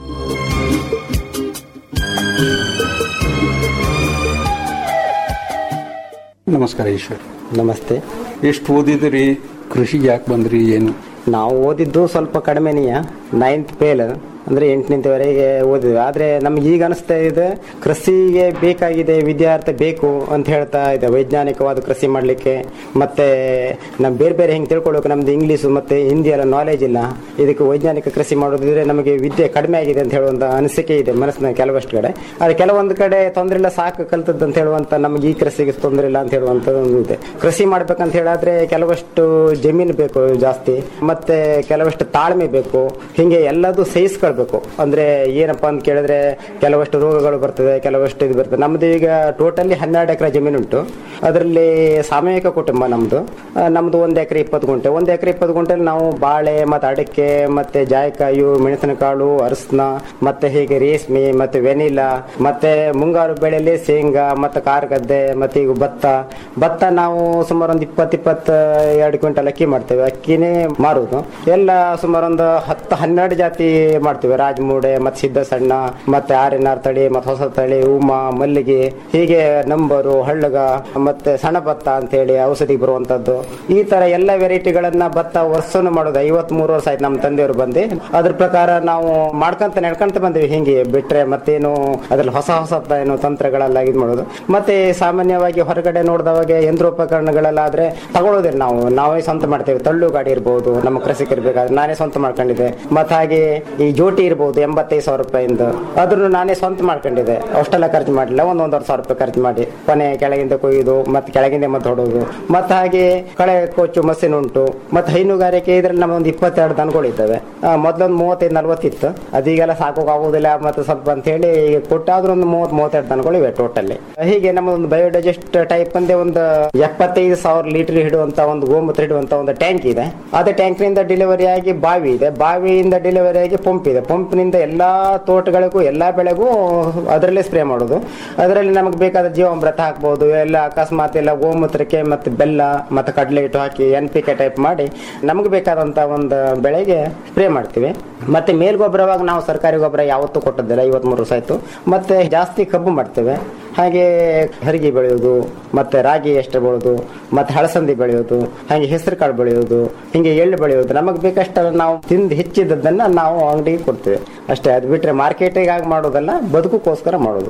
ನಮಸ್ಕಾರ ಈಶ್ವರ್ ನಮಸ್ತೆ ಎಷ್ಟು ಓದಿದ್ರಿ ಕೃಷಿಗೆ ಯಾಕೆ ಬಂದ್ರಿ ಏನು ನಾವು ಓದಿದ್ದು ಸ್ವಲ್ಪ ಕಡಿಮೆನೆಯ ನೈನ್ತ್ ಫೇಲ್ ಅಂದ್ರೆ ಎಂಟನೇವರೆಗೆ ಓದಿದ್ವಿ ಆದ್ರೆ ನಮ್ಗೆ ಈಗ ಅನಿಸ್ತಾ ಇದೆ ಕೃಷಿಗೆ ಬೇಕಾಗಿದೆ ವಿದ್ಯಾರ್ಥಿ ಬೇಕು ಅಂತ ಹೇಳ್ತಾ ಇದೆ ವೈಜ್ಞಾನಿಕವಾದ ಕೃಷಿ ಮಾಡ್ಲಿಕ್ಕೆ ಮತ್ತೆ ನಮ್ ಬೇರೆ ಬೇರೆ ಹೆಂಗ್ ತಿಳ್ಕೊಳ್ಬೇಕು ನಮ್ದು ಇಂಗ್ಲೀಷು ಮತ್ತೆ ಹಿಂದಿ ಎಲ್ಲ ನಾಲೆಜ್ ಇಲ್ಲ ಇದಕ್ಕೆ ವೈಜ್ಞಾನಿಕ ಕೃಷಿ ಮಾಡೋದಿದ್ರೆ ನಮಗೆ ವಿದ್ಯೆ ಕಡಿಮೆ ಆಗಿದೆ ಅಂತ ಹೇಳುವಂತ ಅನಿಸಿಕೆ ಇದೆ ಮನಸ್ಸಿನ ಕೆಲವಷ್ಟು ಕಡೆ ಆದ್ರೆ ಕೆಲವೊಂದು ಕಡೆ ತೊಂದರೆ ಇಲ್ಲ ಸಾಕು ಕಲ್ತದ್ದು ಅಂತ ಹೇಳುವಂತ ನಮ್ಗೆ ಈ ಕೃಷಿಗೆ ತೊಂದರೆ ಇಲ್ಲ ಅಂತ ಹೇಳುವಂತ ಒಂದು ಇದೆ ಕೃಷಿ ಮಾಡ್ಬೇಕಂತ ಹೇಳಾದ್ರೆ ಕೆಲವಷ್ಟು ಜಮೀನು ಬೇಕು ಜಾಸ್ತಿ ಮತ್ತೆ ಕೆಲವಷ್ಟು ತಾಳ್ಮೆ ಬೇಕು ಹಿಂಗೆ ಎಲ್ಲದೂ ಸಹಿಸ್ಕೊಳ್ಬೇಕು ಅಂದ್ರೆ ಏನಪ್ಪಾ ಅಂತ ಕೇಳಿದ್ರೆ ಕೆಲವಷ್ಟು ರೋಗಗಳು ಬರ್ತದೆ ಕೆಲವಷ್ಟು ಇದು ಬರ್ತದೆ ನಮ್ದು ಈಗ ಟೋಟಲಿ ಹನ್ನೆರಡು ಎಕರೆ ಜಮೀನು ಉಂಟು ಅದರಲ್ಲಿ ಸಾಮೂಹಿಕ ಕುಟುಂಬ ನಮ್ದು ಆ, ನಮ್ದು ಒಂದ್ ಎಕರೆ ಇಪ್ಪತ್ತು ಗುಂಟೆ ಒಂದ್ ಎಕರೆ ಇಪ್ಪತ್ತು ಗುಂಟೆಲಿ ನಾವು ಬಾಳೆ ಮತ್ತೆ ಅಡಿಕೆ ಮತ್ತೆ ಜಾಯಿಕಾಯಿ ಮೆಣಸಿನಕಾಳು ಅರಸ್ನ ಮತ್ತೆ ಹೀಗೆ ರೇಷ್ಮೆ ಮತ್ತೆ ವೆನಿಲಾ ಮತ್ತೆ ಮುಂಗಾರು ಬೆಳೆಯಲ್ಲಿ ಶೇಂಗಾ ಮತ್ತೆ ಕಾರಗದ್ದೆ ಮತ್ತೆ ಈಗ ಭತ್ತ ಭತ್ತ ನಾವು ಸುಮಾರು ಒಂದು ಇಪ್ಪತ್ತು ಇಪ್ಪತ್ತ ಎರಡು ಕ್ವಿಂಟಲ್ ಅಕ್ಕಿ ಮಾಡ್ತೇವೆ ಅಕ್ಕಿನೇ ಮಾರುದು ಎಲ್ಲ ಸುಮಾರು ಒಂದು ಹತ್ತು ಹನ್ನೆರಡು ಜಾತಿ ಮಾಡ್ತೇವೆ ರಾಜಮೂಡೆ ಮತ್ತೆ ಸಿದ್ಧ ಸಣ್ಣ ಮತ್ತೆ ಆರ್ಎನ್ಆರ್ ತಳಿ ಮತ್ತೆ ಹೊಸ ತಳಿ ಉಮಾ ಮಲ್ಲಿಗೆ ಹೀಗೆ ನಂಬರು ಹಳ್ಳಗ ಮತ್ತೆ ಸಣ್ಣ ಭತ್ತ ಅಂತ ಹೇಳಿ ಔಷಧಿ ಬರುವಂತದ್ದು ಈ ತರ ಎಲ್ಲ ವೆರೈಟಿಗಳನ್ನ ಭತ್ತ ವರ್ಷನು ಮಾಡೋದು ಐವತ್ ಮೂರು ವರ್ಷ ಆಯ್ತು ನಮ್ಮ ತಂದೆಯವರು ಬಂದು ಅದ್ರ ಪ್ರಕಾರ ನಾವು ಮಾಡ್ಕೊಂತ ನಡ್ಕೊಂತ ಬಂದಿವಿ ಹಿಂಗೆ ಬಿಟ್ರೆ ಮತ್ತೇನು ಅದ್ರಲ್ಲಿ ಹೊಸ ಹೊಸ ಏನು ತಂತ್ರಗಳೆಲ್ಲ ಇದು ಮಾಡೋದು ಮತ್ತೆ ಸಾಮಾನ್ಯವಾಗಿ ಹೊರಗಡೆ ನೋಡಿದವಾಗ ಯಂತ್ರೋಪಕರಣಗಳೆಲ್ಲ ಆದ್ರೆ ತಗೊಳ್ಳೋದಿಲ್ಲ ನಾವು ನಾವೇ ಸ್ವಂತ ಮಾಡ್ತೇವೆ ತಳ್ಳು ಗಾಡಿ ಇರ್ಬೋದು ನಮ್ಮ ಕೃಷಿಕರು ಬೇಕಾದ್ರೆ ನಾನೇ ಸ್ವಂತ ಮಾಡ್ಕೊಂಡಿದ್ದೆ ಮತ್ತೆ ಹಾಗೆ ಈ ಜೋಟಿ ಇರ್ಬೋದು ಎಂಬತ್ತೈದು ಸಾವಿರ ರೂಪಾಯಿಂದ ಅದ್ರೂ ನಾನೇ ಸ್ವಂತ ಮಾಡ್ಕೊಂಡಿದ್ದೆ ಅಷ್ಟೆಲ್ಲ ಖರ್ಚು ಮಾಡಿಲ್ಲ ಒಂದ್ ಒಂದೂವರೆ ಸಾವಿರ ರೂಪಾಯಿ ಖರ್ಚು ಮಾಡಿ ಕೊನೆ ಕೆಳಗಿಂದ ಕೊಯ್ದು ಮತ್ತೆ ಕೆಳಗಿಂದ ಮತ್ತೆ ಹೊಡೋದು ಮತ್ತೆ ಹಾಗೆ ಕಳೆ ಕೊಚ್ಚು ಮಷೀನ್ ಉಂಟು ಮತ್ತೆ ಹೈನುಗಾರಿಕೆ ಇದ್ರಲ್ಲಿ ನಮ್ಮೊಂದು ಇಪ್ಪತ್ತೆರಡು ದನಗಳಿದ್ದಾವೆ ಮೊದಲೊಂದು ಮೂವತ್ತೈದು ನಲ್ವತ್ತಿತ್ತು ಅದೀಗೆಲ್ಲ ಸಾಕೋಕ್ಕಾಗೋದಿಲ್ಲ ಮತ್ತೆ ಸ್ವಲ್ಪ ಅಂತ ಹೇಳಿ ಈಗ ಕೊಟ್ಟಾದ್ರೂ ಒಂದು ಮೂವತ್ ಮೂವತ್ತೆರಡು ದನಗಳಿವೆ ಟೋಟಲಿ ಹೀಗೆ ನಮ್ಮದೊಂದು ಬಯೋಡೈಜೆಸ್ಟ್ ಟೈಪ್ ಅಂದೇ ಒಂದು ಎಪ್ಪತ್ತೈದು ಸಾವಿರ ಲೀಟರ್ ಹಿಡುವಂತ ಒಂದು ಗೋಮೂತ್ರ ಹಿಡುವಂತ ಒಂದು ಟ್ಯಾಂಕ್ ಇದೆ ಅದೇ ಟ್ಯಾಂಕ್ನಿಂದ ಡೆಲಿವರಿ ಆಗಿ ಬಾವಿ ಇದೆ ಬಾವಿಯಿಂದ ಡೆಲಿವರಿ ಆಗಿ ಪಂಪ್ ಇದೆ ಪಂಪ್ನಿಂದ ಎಲ್ಲಾ ತೋಟಗಳಿಗೂ ಎಲ್ಲಾ ಬೆಳೆಗೂ ಅದರಲ್ಲೇ ಸ್ಪ್ರೇ ಮಾಡೋದು ಅದರಲ್ಲಿ ನಮಗೆ ಬೇಕಾದ ಜೀವಾಮೃತ ಹಾಕ್ಬೋದು ಎಲ್ಲ ಅಕಸ್ಮಾತ್ ಎಲ್ಲ ಗೋಮೂತ್ರಕ್ಕೆ ಮತ್ತೆ ಬೆಲ್ಲ ಮತ್ತೆ ಕಡಲೆ ಹಿಟ್ಟು ಹಾಕಿ ಎನ್ ಪಿ ಕೆ ಟೈಪ್ ಮಾಡಿ ನಮಗೆ ಬೇಕಾದಂತ ಒಂದು ಬೆಳೆಗೆ ಸ್ಪ್ರೇ ಮಾಡ್ತೀವಿ ಮತ್ತೆ ಮೇಲ್ಗೊಬ್ಬರವಾಗ ನಾವು ಸರ್ಕಾರಿ ಗೊಬ್ಬರ ಯಾವತ್ತೂ ಕೊಟ್ಟದಿಲ್ಲ ಐವತ್ ಮೂರು ವರ್ಷ ಆಯ್ತು ಮತ್ತೆ ಜಾಸ್ತಿ ಕಬ್ಬು ಮಾಡ್ತೇವೆ ಹಾಗೆ ಹರಿಗಿ ಬೆಳೆಯೋದು ಮತ್ತೆ ರಾಗಿ ಎಷ್ಟು ಬೆಳೆಯೋದು ಮತ್ತೆ ಹಳಸಂದಿ ಬೆಳೆಯೋದು ಹಾಗೆ ಹೆಸರು ಕಾಳು ಬೆಳೆಯೋದು ಹಿಂಗೆ ಎಳ್ಳು ಬೆಳೆಯೋದು ನಮಗೆ ಬೇಕಷ್ಟೆಲ್ಲ ನಾವು ತಿಂದು ಹೆಚ್ಚಿದ್ದನ್ನ ನಾವು ಅಂಗಡಿಗೆ ಕೊಡ್ತೇವೆ ಅಷ್ಟೇ ಅದು ಬಿಟ್ರೆ ಮಾರ್ಕೆಟಿಗೆ ಆಗಿ ಮಾಡೋದಲ್ಲ ಬದುಕಕ್ಕೋಸ್ಕರ ಮಾಡೋದು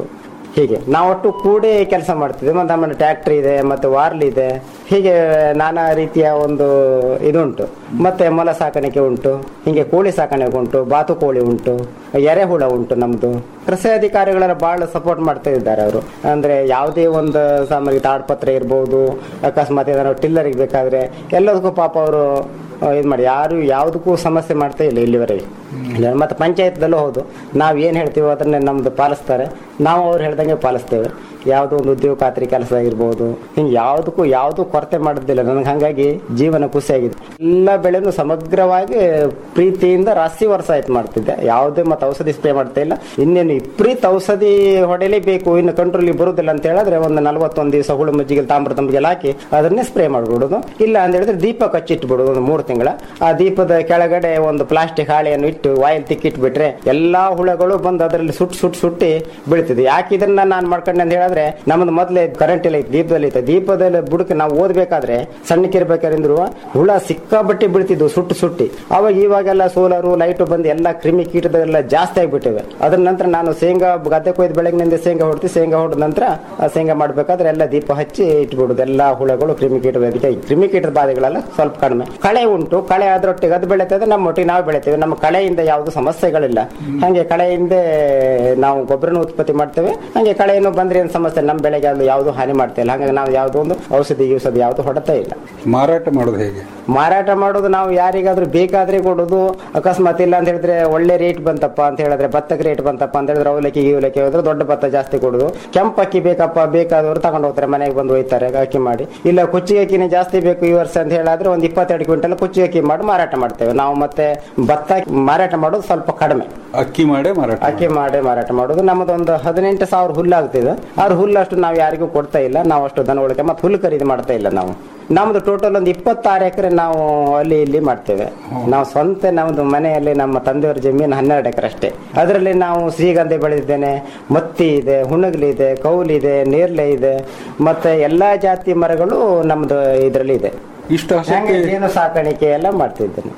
ಹೀಗೆ ನಾವು ಒಟ್ಟು ಕೂಡಿ ಕೆಲಸ ಮಾಡ್ತಿದ್ವಿ ಮತ್ತೆ ಆಮೇಲೆ ಟ್ಯಾಕ್ಟ್ರಿ ಇದೆ ಮತ್ತೆ ವಾರ್ಲ್ ಇದೆ ಹೀಗೆ ನಾನಾ ರೀತಿಯ ಒಂದು ಇದುಂಟು ಮತ್ತೆ ಮೊಲ ಸಾಕಾಣಿಕೆ ಉಂಟು ಹೀಗೆ ಕೋಳಿ ಸಾಕಾಣಿಕೆ ಉಂಟು ಬಾತು ಕೋಳಿ ಉಂಟು ಎರೆಹುಳ ಉಂಟು ನಮ್ದು ಕೃಷಿ ಅಧಿಕಾರಿಗಳೆಲ್ಲ ಬಹಳ ಸಪೋರ್ಟ್ ಮಾಡ್ತಾ ಇದ್ದಾರೆ ಅವರು ಅಂದ್ರೆ ಯಾವುದೇ ಒಂದು ಸಾಮಾನ್ಯ ತಾಡ್ಪತ್ರ ಇರ್ಬೋದು ಅಕಸ್ಮಾತ್ ಏನಾದ್ರು ಟಿಲ್ಲರಿಗೆ ಬೇಕಾದ್ರೆ ಎಲ್ಲದಕ್ಕೂ ಪಾಪ ಅವರು ಇದು ಮಾಡಿ ಯಾರು ಯಾವುದಕ್ಕೂ ಸಮಸ್ಯೆ ಮಾಡ್ತಾ ಇಲ್ಲ ಇಲ್ಲಿವರೆಗೆ ಇಲ್ಲ, ಮತ್ತೆ ಪಂಚಾಯತ್ದಲ್ಲೂ ಹೌದು ನಾವು ಏನು ಹೇಳ್ತೀವೋ ಅದನ್ನೇ ನಮ್ದು ಪಾಲಿಸ್ತಾರೆ ನಾವು ಅವ್ರು ಹೇಳ್ದಂಗೆ ಪಾಲಿಸ್ತೇವೆ ಯಾವುದೋ ಒಂದು ಉದ್ಯೋಗ ಖಾತ್ರಿ ಕೆಲಸ ಆಗಿರ್ಬೋದು ಹಿಂಗೆ ಯಾವುದಕ್ಕೂ ಯಾವುದೂ ಕೊರತೆ ಮಾಡೋದಿಲ್ಲ ನನಗೆ ಹಾಗಾಗಿ ಜೀವನ ಖುಷಿಯಾಗಿದೆ ಎಲ್ಲ ಬೆಳೆನೂ ಸಮಗ್ರವಾಗಿ ಪ್ರೀತಿಯಿಂದ ರಾಶಿ ವರ್ಷ ಆಯ್ತು ಮಾಡ್ತಿದ್ದೆ ಯಾವುದೇ ಮತ್ತೆ ಔಷಧಿ ಸ್ಪ್ರೇ ಮಾಡ್ತಾ ಇಲ್ಲ ಇನ್ನೇನು ವಿಪರೀತ ಔಷಧಿ ಹೊಡೆಯಲೇಬೇಕು ಇನ್ನು ಕಂಟ್ರೋಲಿಗೆ ಬರುದಿಲ್ಲ ಅಂತ ಹೇಳಿದ್ರೆ ಒಂದು ನಲವತ್ತೊಂದು ದಿವಸ ಹುಳು ಮಜ್ಜಿಗೆ ತಾಮ್ರ ತಂಬಿಗೆಲ್ಲ ಹಾಕಿ ಅದನ್ನೇ ಸ್ಪ್ರೇ ಮಾಡ್ಬಿಡೋದು ಇಲ್ಲ ಅಂತ ಹೇಳಿದ್ರೆ ದೀಪ ಕಚ್ಚಿಟ್ಬಿಡೋದು ಒಂದು ಮೂರು ತಿಂಗಳ ಆ ದೀಪದ ಕೆಳಗಡೆ ಒಂದು ಪ್ಲಾಸ್ಟಿಕ್ ಹಾಳೆಯನ್ನು ಇಟ್ಟು ವಾಯಿಲ್ ತಿಕ್ಕಿಟ್ಬಿಟ್ರೆ ಎಲ್ಲಾ ಹುಳಗಳು ಬಂದು ಅದರಲ್ಲಿ ಸುಟ್ಟು ಸುಟ್ಟು ಸುಟ್ಟಿ ಬೀಳ್ತಿದೆ ಯಾಕೆ ಇದನ್ನ ನಾನು ಮಾಡ್ಕೊಂಡೆ ಅಂತ ಹೇಳಿದ್ರೆ ನಮ್ದು ಮೊದಲೇ ಕರೆಂಟ್ ಇಲ್ಲ ಇತ್ತು, ದೀಪದಲ್ಲಿ ಇತ್ತು ದೀಪದಲ್ಲಿ ಬುಡಕ್ಕೆ ನಾವು ಓದ್ಬೇಕಾದ್ರೆ ಸಣ್ಣಕ್ಕಿರ್ಬೇಕಾದ್ರೂ ಹುಳ ಸಿಕ್ಕಾಬಟ್ಟೆ ಬೀಳ್ತಿದ್ವು ಸುಟ್ಟು ಸುಟ್ಟಿ ಅವಾಗ ಇವಾಗೆಲ್ಲ ಸೋಲಾರು ಲೈಟು ಬಂದು ಎಲ್ಲ ಕ್ರಿಮಿ ಕೀಟದೆಲ್ಲ ಜಾಸ್ತಿ ಆಗಿಬಿಟ್ಟಿವೆ ಅದ್ರ ನಂತರ ನಾನು ಶೇಂಗಾ ಗದ್ದೆ ಕೊಯ್ದು ಬೆಳಗ್ಗಿನಿಂದ ಶೇಂಗಾ ಹೊಡ್ತಿ ಶೇಂಗಾ ಹೊಡೆದ ನಂತರ ಆ ಶೇಂಗಾ ಮಾಡ್ಬೇಕಾದ್ರೆ ಎಲ್ಲ ದೀಪ ಹಚ್ಚಿ ಇಟ್ಬಿಡುದು ಎಲ್ಲ ಹುಳಗಳು ಕ್ರಿಮಿ ಕೀಟದ ಅದಕ್ಕೆ ಕ್ರಿಮಿ ಕೀಟದ ಬಾಧೆಗಳೆಲ್ಲ ಸ್ವಲ್ಪ ಕಡಿಮೆ ಕಳೆ ಉಂಟು ಕಳೆ ಅದ್ರೊಟ್ಟಿಗೆ ಅದು ಬೆಳೀತದೆ ನಮ್ಮ ಒಟ್ಟಿಗೆ ನಾವು ಬೆಳಿತೇವೆ ನಮ್ಮ ಕಳೆಯಿಂದ ಯಾವುದು ಸಮಸ್ಯೆಗಳಿಲ್ಲ ಹಾಗೆ ಕಳೆಯಿಂದ ನಾವು ಗೊಬ್ಬರನ ಉತ್ಪತ್ತಿ ಮಾಡ್ತೇವೆ ಹಾಗೆ ಕಳೆಯನ್ನು ಬಂದ್ರೆ ಏನು ಸಮಸ್ಯೆ ನಮ್ಮ ಬೆಳೆಗೆ ಅದು ಯಾವುದು ಹಾನಿ ಮಾಡ್ತಾ ಇಲ್ಲ ಹಾಗಾಗಿ ನಾವು ಯಾವುದೋ ಒಂದು ಔಷಧಿ ಗಿಷಧಿ ಯಾವುದು ಹೊಡತಾ ಇಲ್ಲ ಮಾರಾಟ ಮಾಡೋದು ಹೇಗೆ ಮಾರಾಟ ಮಾಡೋದು ನಾವು ಯಾರಿಗಾದ್ರೂ ಬೇಕಾದ್ರೆ ಕೊಡೋದು ಅಕಸ್ಮಾತ್ ಇಲ್ಲ ಅಂತ ಹೇಳಿದ್ರೆ ಒಳ್ಳೆ ರೇಟ್ ಬಂತಪ್ಪ ಅಂತ ಹೇಳಿದ್ರೆ ಭತ್ತಕ್ಕೆ ರೇಟ್ ಬಂತಪ್ಪ ಅಂತ ಹೇಳಿದ್ರೆ ಅವಲಕ್ಕಿ ಇವಲಕ್ಕಿ ಹೋದ್ರೆ ದೊಡ್ಡ ಭತ್ತ ಜಾಸ್ತಿ ಕೊಡೋದು ಕೆಂಪು ಅಕ್ಕಿ ಬೇಕಪ್ಪ ಬೇಕಾದವರು ತಗೊಂಡು ಹೋಗ್ತಾರೆ ಮನೆಗೆ ಬಂದು ಒಯ್ತಾರೆ ಅಕ್ಕಿ ಮಾಡಿ ಇಲ್ಲ ಕುಚ್ಚಿ ಅಕ್ಕಿನೇ ಜಾಸ್ತಿ ಬೇಕು ಈ ವರ್ಷ ಅಂತ ಹೇಳಿದ್ರೆ ಒಂದು ಇಪ್ಪತ್ತೆರಡು ಕ್ವಿಂಟಲ್ ಕುಚ್ಚಿ ಅಕ್ಕಿ ಮಾಡಿ ಮಾರಾಟ ಮಾಡ್ತೇವೆ ನಾವು ಮತ್ತೆ ಭತ್ತ ಮಾರಾಟ ಮಾಡೋದು ಸ್ವಲ್ಪ ಕಡಿಮೆ ಅಕ್ಕಿ ಮಾಡೇ ಮಾರಾಟ ಅಕ್ಕಿ ಮಾಡಿ ಮಾರಾಟ ಮಾಡೋದು ನಮ್ಮದೊಂದು ಹದಿನೆಂಟು ಸಾವಿರ ಹುಲ್ಲು ಆಗ್ತಿದೆ ಆದ್ರೆ ಹುಲ್ಲು ಅಷ್ಟು ನಾವು ಯಾರಿಗೂ ಕೊಡ್ತಾ ಇಲ್ಲ ನಾವು ಅಷ್ಟು ದನ ಉಳಿಕೆ ಮತ್ತೆ ಹುಲ್ಲು ಖರೀದಿ ಮಾಡ್ತಾ ಇಲ್ಲ ನಾವು ನಮ್ದು ಟೋಟಲ್ ಒಂದು ಇಪ್ಪತ್ತಾರು ಎಕರೆ ನಾವು ಅಲ್ಲಿ ಇಲ್ಲಿ ಮಾಡ್ತೇವೆ ನಾವು ಸ್ವಂತ ನಮ್ದು ಮನೆಯಲ್ಲಿ ನಮ್ಮ ತಂದೆಯವರ ಜಮೀನು ಹನ್ನೆರಡು ಎಕರೆ ಅಷ್ಟೇ ಅದರಲ್ಲಿ ನಾವು ಶ್ರೀಗಂಧೆ ಬೆಳೆದಿದ್ದೇನೆ ಮತ್ತಿ ಇದೆ ಹುಣಗಲಿ ಇದೆ ಕೌಲಿ ಇದೆ ನೇರ್ಲೆ ಇದೆ ಮತ್ತೆ ಎಲ್ಲಾ ಜಾತಿ ಮರಗಳು ನಮ್ದು ಇದರಲ್ಲಿ ಇದೆ ಇಷ್ಟು ಹಂಗೆ ಆಸಕ್ತಿ ಜೇನು ಸಾಕಾಣಿಕೆ ಎಲ್ಲ ಮಾಡ್ತಿದ್ದೇನೆ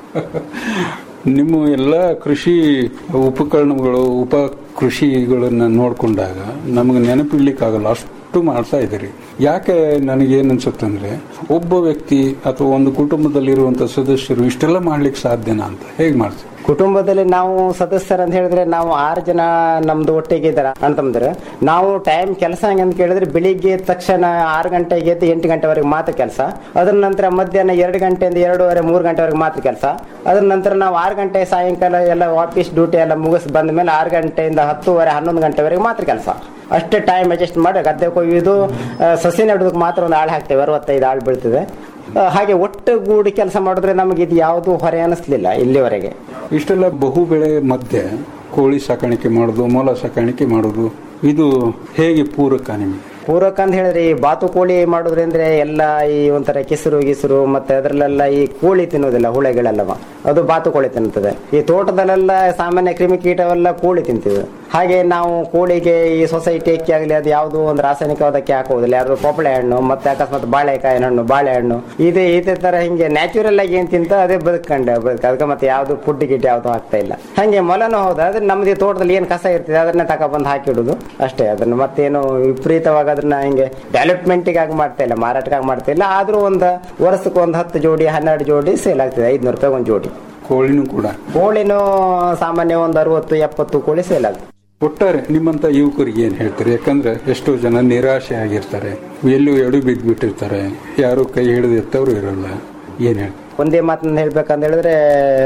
ನಿಮ್ಮ ಎಲ್ಲ ಕೃಷಿ ಉಪಕರಣಗಳು ಉಪ ಕೃಷಿಗಳನ್ನ ನೋಡ್ಕೊಂಡಾಗ ನಮಗೆ ನೆನಪಿಡ್ಲಿಕ್ಕಾಗಲ್ಲ ಅಷ್ಟು ಮಾಡ್ತಾ ಇದ್ದೀರಿ ಯಾಕೆ ನನಗೇನು ಅನ್ಸುತ್ತಂದ್ರೆ ಒಬ್ಬ ವ್ಯಕ್ತಿ ಅಥವಾ ಒಂದು ಕುಟುಂಬದಲ್ಲಿರುವಂತ ಸದಸ್ಯರು ಇಷ್ಟೆಲ್ಲ ಮಾಡ್ಲಿಕ್ಕೆ ಸಾಧ್ಯನಾ ಅಂತ ಹೇಗೆ ಮಾಡ್ತೀವಿ ಕುಟುಂಬದಲ್ಲಿ ನಾವು ಸದಸ್ಯರು ಅಂತ ಹೇಳಿದ್ರೆ ನಾವು ಆರು ಜನ ನಮ್ದು ಒಟ್ಟಿಗೆ ಇದ್ದಾರ ಅಂತಂದ್ರೆ ನಾವು ಟೈಮ್ ಕೆಲಸ ಹೆಂಗೆ ಅಂತ ಕೇಳಿದ್ರೆ ಬೆಳಿಗ್ಗೆ ಎದ್ದ ತಕ್ಷಣ ಆರು ಗಂಟೆಗೆ ಎದ್ದು ಎಂಟು ಗಂಟೆವರೆಗೆ ಮಾತ್ರ ಕೆಲಸ ಅದ್ರ ನಂತರ ಮಧ್ಯಾಹ್ನ ಎರಡು ಗಂಟೆಯಿಂದ ಎರಡೂವರೆ ಮೂರು ಗಂಟೆವರೆಗೆ ಮಾತ್ರ ಕೆಲಸ ಅದ್ರ ನಂತರ ನಾವು ಆರು ಗಂಟೆ ಸಾಯಂಕಾಲ ಎಲ್ಲ ಆಫೀಸ್ ಡ್ಯೂಟಿ ಎಲ್ಲ ಮುಗಿಸ್ ಬಂದ ಮೇಲೆ ಆರು ಗಂಟೆಯಿಂದ ಹತ್ತುವರೆ ಹನ್ನೊಂದು ಗಂಟೆವರೆಗೆ ಮಾತ್ರ ಕೆಲಸ ಅಷ್ಟೇ ಟೈಮ್ ಅಡ್ಜಸ್ಟ್ ಮಾಡಿ ಗದ್ದೆ ಕೊಯ್ಯೋದು ಆ, ಸಸಿ ನೆಡೋದಕ್ಕೆ ಮಾತ್ರ ಒಂದು ಆಳು ಹಾಕ್ತೇವೆ ಅರವತ್ತೈದು ಆಳು ಬೀಳ್ತದೆ ಆ, ಹಾಗೆ ಒಟ್ಟುಗೂಡಿ ಕೆಲಸ ಮಾಡಿದ್ರೆ ನಮಗೆ ಇದು ಯಾವುದು ಹೊರೆ ಅನಿಸ್ಲಿಲ್ಲ ಇಲ್ಲಿವರೆಗೆ ಇಷ್ಟೆಲ್ಲ ಬಹು ಬೆಳೆ ಮಧ್ಯೆ ಕೋಳಿ ಸಾಕಾಣಿಕೆ ಮಾಡೋದು ಮೊಲ ಸಾಕಾಣಿಕೆ ಮಾಡೋದು ಇದು ಹೇಗೆ ಪೂರಕ ನಿಮಗೆ ಪೂರಕ ಅಂತ ಹೇಳಿದ್ರೆ ಈ ಬಾತು ಕೋಳಿ ಮಾಡೋದ್ರಿಂದ ಎಲ್ಲ ಈ ಒಂಥರ ಕೆಸರು ಗಿಸರು ಮತ್ತೆ ಅದರಲ್ಲೆಲ್ಲ ಈ ಕೋಳಿ ತಿನ್ನೋದಿಲ್ಲ ಹುಳೆಗಳೆಲ್ಲವ ಅದು ಬಾತು ಕೋಳಿ ತಿನ್ನುತ್ತದೆ ಈ ತೋಟದಲ್ಲೆಲ್ಲ ಸಾಮಾನ್ಯ ಕ್ರಿಮಿಕೀಟವೆಲ್ಲ ಕೋಳಿ ತಿಂತೀವಿ ಹಾಗೆ ನಾವು ಕೋಳಿಗೆ ಈ ಸೊಸೈಟಿ ಅಕ್ಕಿ ಆಗಲಿ ಅದು ಯಾವುದು ಒಂದು ರಾಸಾಯನಿಕವಾದ ಅಕ್ಕಿ ಹಾಕೋದಿಲ್ಲ ಯಾರು ಪೋಪಳೆ ಹಣ್ಣು ಮತ್ತೆ ಅಕಸ್ಮಾತ್ ಬಾಳೆಕಾಯಿನ ಹಣ್ಣು ಬಾಳೆಹಣ್ಣು ಇದೇ ಇದೇ ತರ ಹಿಂಗೆ ನ್ಯಾಚುರಲ್ ಆಗಿ ಏನ್ ತಿಂತ ಅದೇ ಬದುಕಂಡೆ ಬದುಕ ಅದಕ್ಕೆ ಮತ್ತೆ ಯಾವ್ದು ಫುಡ್ ಗಿಟ್ ಯಾವ್ದು ಆಗ್ತಾ ಇಲ್ಲ ಹಂಗೆ ಮೊಲನು ಹೌದು ಆದ್ರೆ ನಮ್ದು ಈ ತೋಟದಲ್ಲಿ ಏನ್ ಕಸ ಇರ್ತದೆ ಅದನ್ನ ತಗೊಬಂದು ಹಾಕಿಡುದು ಅಷ್ಟೇ ಅದನ್ನ ಮತ್ತೇನು ವಿಪರೀತವಾಗಿ ಅದನ್ನ ಹಿಂಗೆ ಡೆವಲಪ್ಮೆಂಟಿಗಾಗಿ ಮಾಡ್ತಾ ಇಲ್ಲ ಮಾರಾಟಕ್ಕಾಗಿ ಮಾಡ್ತಾ ಇಲ್ಲ ಆದ್ರೂ ಒಂದು ವರ್ಷಕ್ಕೆ ಒಂದು ಹತ್ತು ಜೋಡಿ ಹನ್ನೆರಡು ಜೋಡಿ ಸೇಲ್ ಆಗ್ತದೆ ಐದ್ನೂರು ರೂಪಾಯಿ ಒಂದು ಜೋಡಿ ಕೋಳಿನೂ ಕೂಡ ಕೋಳಿನೂ ಸಾಮಾನ್ಯ ಒಂದು ಅರವತ್ತು ಎಪ್ಪತ್ತು ಕೋಳಿ ಸೇಲ್ ಆಗ್ತದೆ ಒಟ್ಟಾರೆ ನಿಮ್ಮಂತ ಯುವಕರಿಗೆ ಏನ್ ಹೇಳ್ತಾರೆ ಯಾಕಂದ್ರೆ ಎಷ್ಟೋ ಜನ ನಿರಾಶೆ ಆಗಿರ್ತಾರೆ ಎಲ್ಲೂ ಎಡು ಬಿದ್ದು ಬಿಟ್ಟಿರ್ತಾರೆ ಯಾರು ಕೈ ಹಿಡಿದು ಎತ್ತವರು ಇರಲ್ಲ ಏನ್ ಹೇಳ್ತಾರೆ ಒಂದೇ ಮಾತನ್ನ ಹೇಳ್ಬೇಕಂತ ಹೇಳಿದ್ರೆ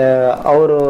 ಅವರು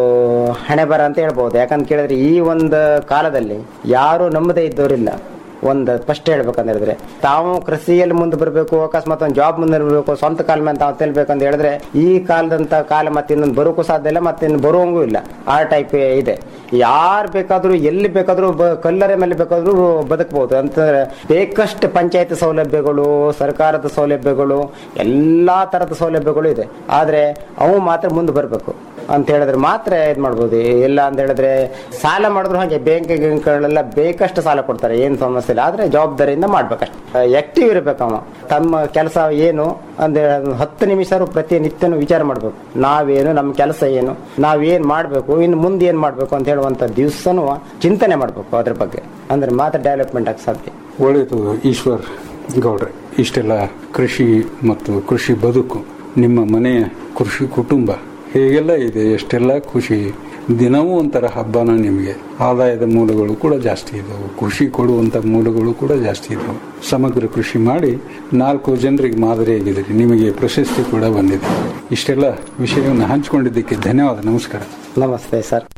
ಹಣೆ ಬರ ಅಂತ ಹೇಳ್ಬೋದು ಯಾಕಂತ ಕೇಳಿದ್ರೆ ಈ ಒಂದು ಕಾಲದಲ್ಲಿ ಯಾರು ನಂಬದೇ ಇದ್ದವರಿಲ್ಲ ಒಂದು ಫಸ್ಟ್ ಹೇಳ್ಬೇಕಂತ ಹೇಳಿದ್ರೆ ತಾವು ಕೃಷಿಯಲ್ಲಿ ಮುಂದೆ ಬರಬೇಕು ಅಕಸ್ಮಾತ್ ಒಂದು ಜಾಬ್ ಮುಂದೆ ಬರಬೇಕು ಸ್ವಂತ ಕಾಲ ಮೇಲೆ ತಾವು ತೆಲ್ಬೇಕಂತ ಹೇಳಿದ್ರೆ ಈ ಕಾಲದಂತ ಕಾಲ ಮತ್ತೆ ಇನ್ನೊಂದು ಬರೋಕ್ಕೂ ಸಾಧ್ಯ ಇಲ್ಲ ಮತ್ತೆ ಇನ್ನು ಬರುವಂಗೂ ಇಲ್ಲ ಆ ಟೈಪ್ ಇದೆ ಯಾರು ಬೇಕಾದ್ರೂ ಎಲ್ಲಿ ಬೇಕಾದ್ರೂ ಬ- ಕಲ್ಲರೆ ಮೇಲೆ ಬೇಕಾದ್ರೂ ಬದುಕಬಹುದು ಅಂತಂದ್ರೆ ಬೇಕಷ್ಟು ಪಂಚಾಯತ್ ಸೌಲಭ್ಯಗಳು ಸರ್ಕಾರದ ಸೌಲಭ್ಯಗಳು ಎಲ್ಲಾ ತರದ ಸೌಲಭ್ಯಗಳು ಇದೆ ಆದ್ರೆ ಅವು ಮಾತ್ರ ಮುಂದೆ ಬರಬೇಕು ಅಂತ ಹೇಳಿದ್ರೆ ಮಾತ್ರ ಇದು ಮಾಡ್ಬೋದು ಇಲ್ಲ ಅಂತ ಹೇಳಿದ್ರೆ ಸಾಲ ಮಾಡಿದ್ರು ಹಾಗೆ ಬ್ಯಾಂಕ್ ಗಿಂಕ್ಗಳೆಲ್ಲ ಬೇಕಷ್ಟು ಸಾಲ ಕೊಡ್ತಾರೆ ಏನು ಸಮಸ್ಯೆ ಇಲ್ಲ ಆದ್ರೆ ಜವಾಬ್ದಾರಿಯಿಂದ ಮಾಡ್ಬೇಕಷ್ಟೆ ಆಕ್ಟಿವ್ ಇರ್ಬೇಕು ಅವ ತಮ್ಮ ಕೆಲಸ ಏನು ಅಂದ್ರೆ ಅದು ಹತ್ತು ನಿಮಿಷ ಪ್ರತಿನಿತ್ಯನೂ ವಿಚಾರ ಮಾಡ್ಬೇಕು ನಾವೇನು ನಮ್ಮ ಕೆಲಸ ಏನು ನಾವೇನ್ ಮಾಡ್ಬೇಕು ಇನ್ನು ಮುಂದೆ ಏನ್ ಮಾಡ್ಬೇಕು ಅಂತ ಹೇಳುವಂತ ದಿವಸನೂ ಚಿಂತನೆ ಮಾಡ್ಬೇಕು ಅದ್ರ ಬಗ್ಗೆ ಅಂದ್ರೆ ಮಾತ್ರ ಡೆವಲಪ್ಮೆಂಟ್ ಆಗಿ ಸಾಧ್ಯ ಒಳ್ಳೆಯದು ಈಶ್ವರ್ ಗೌಡ್ರೆ ಇಷ್ಟೆಲ್ಲ ಕೃಷಿ ಮತ್ತು ಕೃಷಿ ಬದುಕು ನಿಮ್ಮ ಮನೆಯ ಕೃಷಿ ಕುಟುಂಬ ಹೇಗೆಲ್ಲ ಇದೆ ಎಷ್ಟೆಲ್ಲ ಖುಷಿ ದಿನವೂ ಒಂಥರ ಹಬ್ಬನ ನಿಮಗೆ ಆದಾಯದ ಮೂಲಗಳು ಕೂಡ ಜಾಸ್ತಿ ಇದಾವೆ ಕೃಷಿ ಕೊಡುವಂತ ಮೂಲಗಳು ಕೂಡ ಜಾಸ್ತಿ ಇದಾವೆ ಸಮಗ್ರ ಕೃಷಿ ಮಾಡಿ ನಾಲ್ಕು ಜನರಿಗೆ ಮಾದರಿಯಾಗಿದ್ದೀರಿ ನಿಮಗೆ ಪ್ರಶಸ್ತಿ ಕೂಡ ಬಂದಿದೆ ಇಷ್ಟೆಲ್ಲ ವಿಷಯವನ್ನು ಹಂಚಿಕೊಂಡಿದ್ದಕ್ಕೆ ಧನ್ಯವಾದ ನಮಸ್ಕಾರ ನಮಸ್ತೆ ಸರ್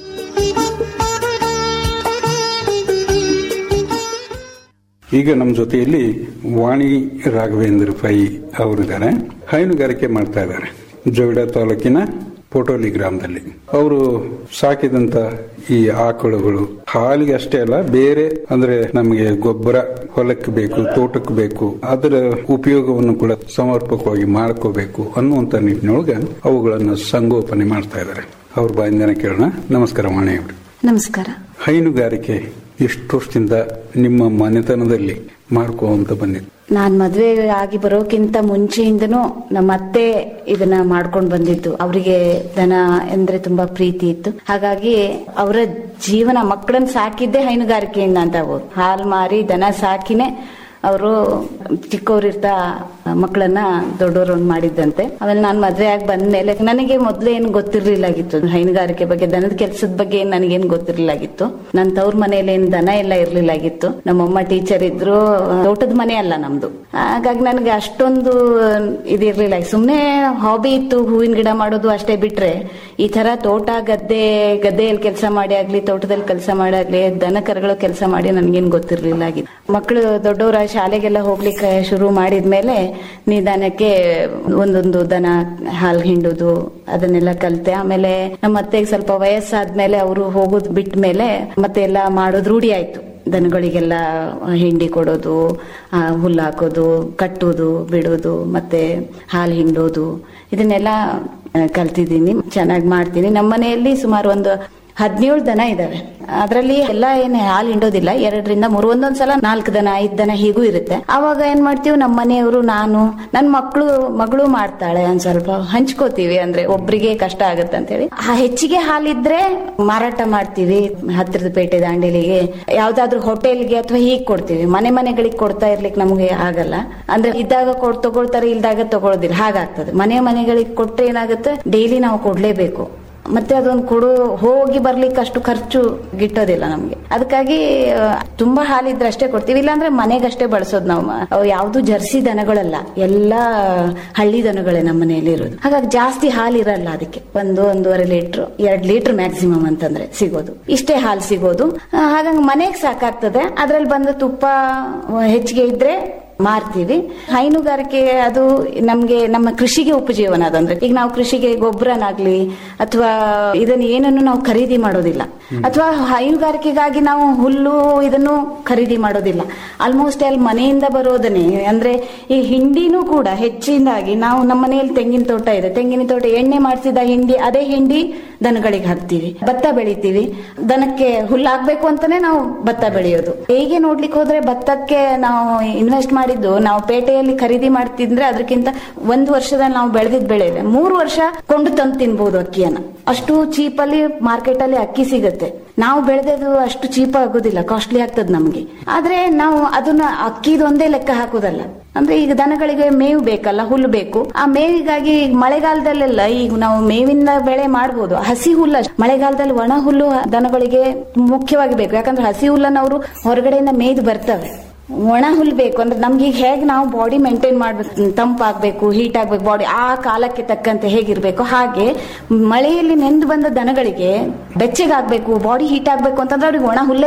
ಈಗ ನಮ್ಮ ಜೊತೆಯಲ್ಲಿ ವಾಣಿ ರಾಘವೇಂದ್ರ ಪೈ ಅವರಿದ್ದಾರೆ ಹೈನುಗಾರಿಕೆ ಮಾಡ್ತಾ ಇದ್ದಾರೆ ಜೋಯಿಡ ತಾಲೂಕಿನ ಪೋಟೋಲಿ ಗ್ರಾಮದಲ್ಲಿ ಅವರು ಸಾಕಿದಂತ ಈ ಆಕಳುಗಳು ಹಾಲಿಗೆ ಅಷ್ಟೇ ಅಲ್ಲ ಬೇರೆ ಅಂದ್ರೆ ನಮಗೆ ಗೊಬ್ಬರ ಹೊಲಕ್ಕೆ ಬೇಕು ತೋಟಕ್ಕೆ ಬೇಕು ಅದರ ಉಪಯೋಗವನ್ನು ಕೂಡ ಸಮರ್ಪಕವಾಗಿ ಮಾಡ್ಕೋಬೇಕು ಅನ್ನುವಂತ ನಿಟ್ಟಿನೊಳಗೆ ಅವುಗಳನ್ನ ಸಂಗೋಪನೆ ಮಾಡ್ತಾ ಇದ್ದಾರೆ ಅವ್ರ ಬಾಯಿಂದನೇ ಕೇಳೋಣ ನಮಸ್ಕಾರ ವಾಣಿ ಅವರು ನಮಸ್ಕಾರ ಹೈನುಗಾರಿಕೆ ಎಷ್ಟು ವರ್ಷದಿಂದ ನಿಮ್ಮ ಮನೆತನದಲ್ಲಿ ಮಾಡ್ಕೊಂತ ಬಂದಿದ್ದು ನಾನ್ ಮದ್ವೆ ಆಗಿ ಬರೋಕ್ಕಿಂತ ಮುಂಚೆಯಿಂದನೂ ನಮ್ಮ ಅತ್ತೆ ಇದನ್ನ ಮಾಡ್ಕೊಂಡ್ ಬಂದಿದ್ದು ಅವರಿಗೆ ದನ ಅಂದ್ರೆ ತುಂಬಾ ಪ್ರೀತಿ ಇತ್ತು ಹಾಗಾಗಿ ಅವರ ಜೀವನ ಮಕ್ಕಳನ್ನ ಸಾಕಿದ್ದೆ ಹೈನುಗಾರಿಕೆಯಿಂದ ಅಂತ ಆಗ್ಬೋದು ಹಾಲ್ ಮಾರಿ ದನ ಸಾಕಿನೇ ಅವರು ಚಿಕ್ಕವರಿರ್ತಾ ಮಕ್ಕಳನ್ನ ದೊಡ್ಡವ್ರನ್ನ ಮಾಡಿದ್ದಂತೆ ಆಮೇಲೆ ನಾನು ಮದ್ವೆ ಆಗಿ ಬಂದ್ಮೇಲೆ ನನಗೆ ಮೊದ್ಲು ಏನು ಗೊತ್ತಿರ್ಲಿಲ್ಲಾಗಿತ್ತು ಹೈನುಗಾರಿಕೆ ಬಗ್ಗೆ ದನದ ಕೆಲಸದ ಬಗ್ಗೆ ಏನ್ ನನಗೇನು ಗೊತ್ತಿರ್ಲಿಲ್ಲಾಗಿತ್ತು ನನ್ನ ತವ್ರ ಮನೇಲಿ ಏನ್ ದನ ಎಲ್ಲ ಇರ್ಲಿಲ್ಲಾಗಿತ್ತು ನಮ್ಮಮ್ಮ ಟೀಚರ್ ಇದ್ರು ತೋಟದ ಮನೆ ಅಲ್ಲ ನಮ್ದು ಹಾಗಾಗಿ ನನಗೆ ಅಷ್ಟೊಂದು ಇದಿರ್ಲಿಲ್ಲ ಸುಮ್ನೆ ಹಾಬಿ ಇತ್ತು ಹೂವಿನ ಗಿಡ ಮಾಡೋದು ಅಷ್ಟೇ ಬಿಟ್ರೆ ಈ ತರ ತೋಟ ಗದ್ದೆ ಗದ್ದೆಯಲ್ಲಿ ಕೆಲಸ ಮಾಡಿ ಆಗ್ಲಿ ತೋಟದಲ್ಲಿ ಕೆಲಸ ಮಾಡಿ ಆಗ್ಲಿ ದನ ಕರುಗಳು ಕೆಲಸ ಮಾಡಿ ನನ್ಗೇನ್ ಗೊತ್ತಿರ್ಲಿಲ್ಲ ಆಗಿತ್ತು ಮಕ್ಕಳು ದೊಡ್ಡವರ ಶಾಲೆಗೆಲ್ಲ ಹೋಗ್ಲಿಕ್ಕೆ ಶುರು ಮಾಡಿದ್ಮೇಲೆ ನಿಧಾನಕ್ಕೆ ಒಂದೊಂದು ದನ ಹಾಲು ಹಿಂಡುದು ಅದನ್ನೆಲ್ಲ ಕಲ್ತೆ ಆಮೇಲೆ ನಮ್ಮ ಅತ್ತೆಗೆ ಸ್ವಲ್ಪ ವಯಸ್ಸಾದ್ಮೇಲೆ ಅವರು ಹೋಗೋದು ಬಿಟ್ಟ ಮೇಲೆ ಮತ್ತೆ ಎಲ್ಲ ಮಾಡೋದು ರೂಢಿ ಆಯ್ತು ದನಗಳಿಗೆಲ್ಲ ಹಿಂಡಿ ಕೊಡೋದು ಆ, ಹುಲ್ಲು ಹಾಕೋದು ಕಟ್ಟೋದು ಬಿಡೋದು ಮತ್ತೆ ಹಾಲು ಹಿಂಡೋದು ಇದನ್ನೆಲ್ಲ ಆ, ಕಲ್ತಿದ್ದೀನಿ ಚೆನ್ನಾಗಿ ಮಾಡ್ತೀನಿ ನಮ್ಮ ಮನೆಯಲ್ಲಿ ಸುಮಾರು ಒಂದು ಹದಿನೇಳು ದನ ಇದಾವೆ ಅದರಲ್ಲಿ ಎಲ್ಲ ಏನ್ ಹಾಲು ಹಿಂಡೋದಿಲ್ಲ ಎರಡರಿಂದ ಮೂರು ಒಂದೊಂದ್ ಸಲ ನಾಲ್ಕು ದನ ಐದ್ ದನ ಹೀಗೂ ಇರುತ್ತೆ ಅವಾಗ ಏನ್ ಮಾಡ್ತೀವಿ ನಮ್ಮ ಮನೆಯವರು ನಾನು ನನ್ನ ಮಕ್ಕಳು ಮಗಳು ಮಾಡ್ತಾಳೆ ಒಂದ್ ಸ್ವಲ್ಪ ಹಂಚ್ಕೋತೀವಿ ಅಂದ್ರೆ ಒಬ್ರಿಗೆ ಕಷ್ಟ ಆಗುತ್ತೆ ಅಂತ ಹೇಳಿ ಆ ಹೆಚ್ಚಿಗೆ ಹಾಲಿದ್ರೆ ಮಾರಾಟ ಮಾಡ್ತೀವಿ ಹತ್ತಿರದ ಪೇಟೆ ದಾಂಡೇಲಿಗೆ ಯಾವ್ದಾದ್ರು ಹೋಟೆಲ್ಗೆ ಅಥವಾ ಹೀಗ್ ಕೊಡ್ತೀವಿ ಮನೆ ಮನೆಗಳಿಗೆ ಕೊಡ್ತಾ ಇರ್ಲಿಕ್ಕೆ ನಮಗೆ ಆಗಲ್ಲ ಅಂದ್ರೆ ಇದ್ದಾಗ ಕೊಡ್ ತಗೊಳ್ತಾರೆ ಇಲ್ದಾಗ ತಗೊಳ್ಳೋದಿಲ್ಲ ಹಾಗಾಗ್ತದೆ ಮನೆ ಮನೆಗಳಿಗೆ ಕೊಟ್ರೆ ಏನಾಗುತ್ತೆ ಡೈಲಿ ನಾವು ಕೊಡ್ಲೇಬೇಕು ಮತ್ತೆ ಅದೊಂದು ಕೊಡು ಹೋಗಿ ಬರ್ಲಿಕ್ಕೆ ಅಷ್ಟು ಖರ್ಚು ಗಿಟ್ಟೋದಿಲ್ಲ ನಮ್ಗೆ ಅದಕ್ಕಾಗಿ ಆ, ತುಂಬಾ ಹಾಲಿದ್ರೆ ಅಷ್ಟೇ ಕೊಡ್ತೀವಿ ಇಲ್ಲಾಂದ್ರೆ ಮನೆಗಷ್ಟೇ ಬಳಸೋದು ನಾವು ಅವು ಯಾವ್ದು ಜರ್ಸಿ ದನಗಳಲ್ಲ ಎಲ್ಲಾ ಹಳ್ಳಿ ದನಗಳೇ ನಮ್ಮ ಮನೆಯಲ್ಲಿ ಇರೋದು ಹಾಗಾಗಿ ಜಾಸ್ತಿ ಹಾಲು ಇರಲ್ಲ ಅದಕ್ಕೆ ಒಂದು ಒಂದೂವರೆ ಲೀಟರ್ ಎರಡ್ ಲೀಟರ್ ಮ್ಯಾಕ್ಸಿಮಮ್ ಅಂತಂದ್ರೆ ಸಿಗೋದು ಇಷ್ಟೇ ಹಾಲು ಸಿಗೋದು ಆ, ಹಾಗಾಗಿ ಮನೆಗೆ ಸಾಕಾಗ್ತದೆ ಅದ್ರಲ್ಲಿ ಬಂದ ತುಪ್ಪ ಆ, ಹೆಚ್ಚಿಗೆ ಇದ್ರೆ ಮಾರ್ತೀವಿ ಹೈನುಗಾರಿಕೆ ಅದು ನಮ್ಗೆ ನಮ್ಮ ಕೃಷಿಗೆ ಉಪಜೀವನ ಅದಂದ್ರೆ ಈಗ ನಾವು ಕೃಷಿಗೆ ಗೊಬ್ಬರನಾಗ್ಲಿ ಅಥವಾ ಇದನ್ನ ಏನನ್ನು ನಾವು ಖರೀದಿ ಮಾಡೋದಿಲ್ಲ ಅಥವಾ ಹೈನುಗಾರಿಕೆಗಾಗಿ ನಾವು ಹುಲ್ಲು ಇದನ್ನು ಖರೀದಿ ಮಾಡೋದಿಲ್ಲ ಆಲ್ಮೋಸ್ಟ್ ಅಲ್ಲಿ ಮನೆಯಿಂದ ಬರೋದನ್ನೇ ಅಂದ್ರೆ ಈ ಹಿಂಡಿನೂ ಕೂಡ ಹೆಚ್ಚಿನದಾಗಿ ನಾವು ನಮ್ಮ ಮನೆಯಲ್ಲಿ ತೆಂಗಿನ ತೋಟ ಇದೆ ತೆಂಗಿನ ತೋಟ ಎಣ್ಣೆ ಮಾಡಿಸಿದ ಹಿಂಡಿ ಅದೇ ಹಿಂಡಿ ದನಗಳಿಗೆ ಹಾಕ್ತಿವಿ ಭತ್ತ ಬೆಳಿತೀವಿ ದನಕ್ಕೆ ಹುಲ್ಲಾಗ್ಬೇಕು ಅಂತಾನೆ ನಾವು ಭತ್ತ ಬೆಳೆಯೋದು ಹೇಗೆ ನೋಡ್ಲಿಕ್ಕೆ ಹೋದ್ರೆ ಭತ್ತಕ್ಕೆ ನಾವು ಇನ್ವೆಸ್ಟ್ ಮಾಡಿದ್ದು ನಾವು ಪೇಟೆಯಲ್ಲಿ ಖರೀದಿ ಮಾಡ್ತಿದ್ರೆ ಅದಕ್ಕಿಂತ ಒಂದು ವರ್ಷದಲ್ಲಿ ನಾವು ಬೆಳೆದಿದ್ ಬೆಳೆ ಇದೆ ಮೂರು ವರ್ಷ ಕೊಂಡು ತಂದು ತಿನ್ಬಹುದು ಅಕ್ಕಿಯನ್ನ ಅಷ್ಟು ಚೀಪಲ್ಲಿ ಮಾರ್ಕೆಟ್ ಅಲ್ಲಿ ಅಕ್ಕಿ ಸಿಗತ್ತೆ ನಾವು ಬೆಳೆದದು ಅಷ್ಟು ಚೀಪ್ ಆಗೋದಿಲ್ಲ ಕಾಸ್ಟ್ಲಿ ಆಗ್ತದೆ ನಮ್ಗೆ ಆದ್ರೆ ನಾವು ಅದನ್ನ ಅಕ್ಕಿದು ಒಂದೇ ಲೆಕ್ಕ ಹಾಕೋದಲ್ಲ ಅಂದ್ರೆ ಈಗ ದನಗಳಿಗೆ ಮೇವು ಬೇಕಲ್ಲ ಹುಲ್ಲು ಬೇಕು ಆ ಮೇವಿಗಾಗಿ ಈಗ ಮಳೆಗಾಲದಲ್ಲೆಲ್ಲ ಈಗ ನಾವು ಮೇವಿನ ಬೆಳೆ ಮಾಡ್ಬೋದು ಹಸಿ ಹುಲ್ಲ ಮಳೆಗಾಲದಲ್ಲಿ ಒಣ ಹುಲ್ಲು ದನಗಳಿಗೆ ಮುಖ್ಯವಾಗಿ ಬೇಕು ಯಾಕಂದ್ರೆ ಹಸಿ ಹುಲ್ಲನ್ನ ಅವರು ಹೊರಗಡೆಯಿಂದ ಮೇಯ್ದು ಬರ್ತವೆ ಒಣ ಹುಲ್ ಬೇಕು ಅಂದ್ರೆ ನಮ್ಗೆ ಈಗ ಹೇಗೆ ನಾವು ಬಾಡಿ ಮೇಂಟೈನ್ ಮಾಡ್ಬೇಕು ತಂಪಾಗ್ಬೇಕು ಹೀಟ್ ಆಗ್ಬೇಕು ಬಾಡಿ ಆ ಕಾಲಕ್ಕೆ ತಕ್ಕಂತೆ ಹೇಗಿರ್ಬೇಕು ಹಾಗೆ ಮಳೆಯಲ್ಲಿ ನೆಂದು ಬಂದ ದನಗಳಿಗೆ ಬೆಚ್ಚಗಾಗ್ಬೇಕು ಬಾಡಿ ಹೀಟ್ ಆಗ್ಬೇಕು ಅಂತಂದ್ರೆ ಅವ್ರಿಗೆ ಒಣ ಹುಲ್ಲೇ ಬೇಕು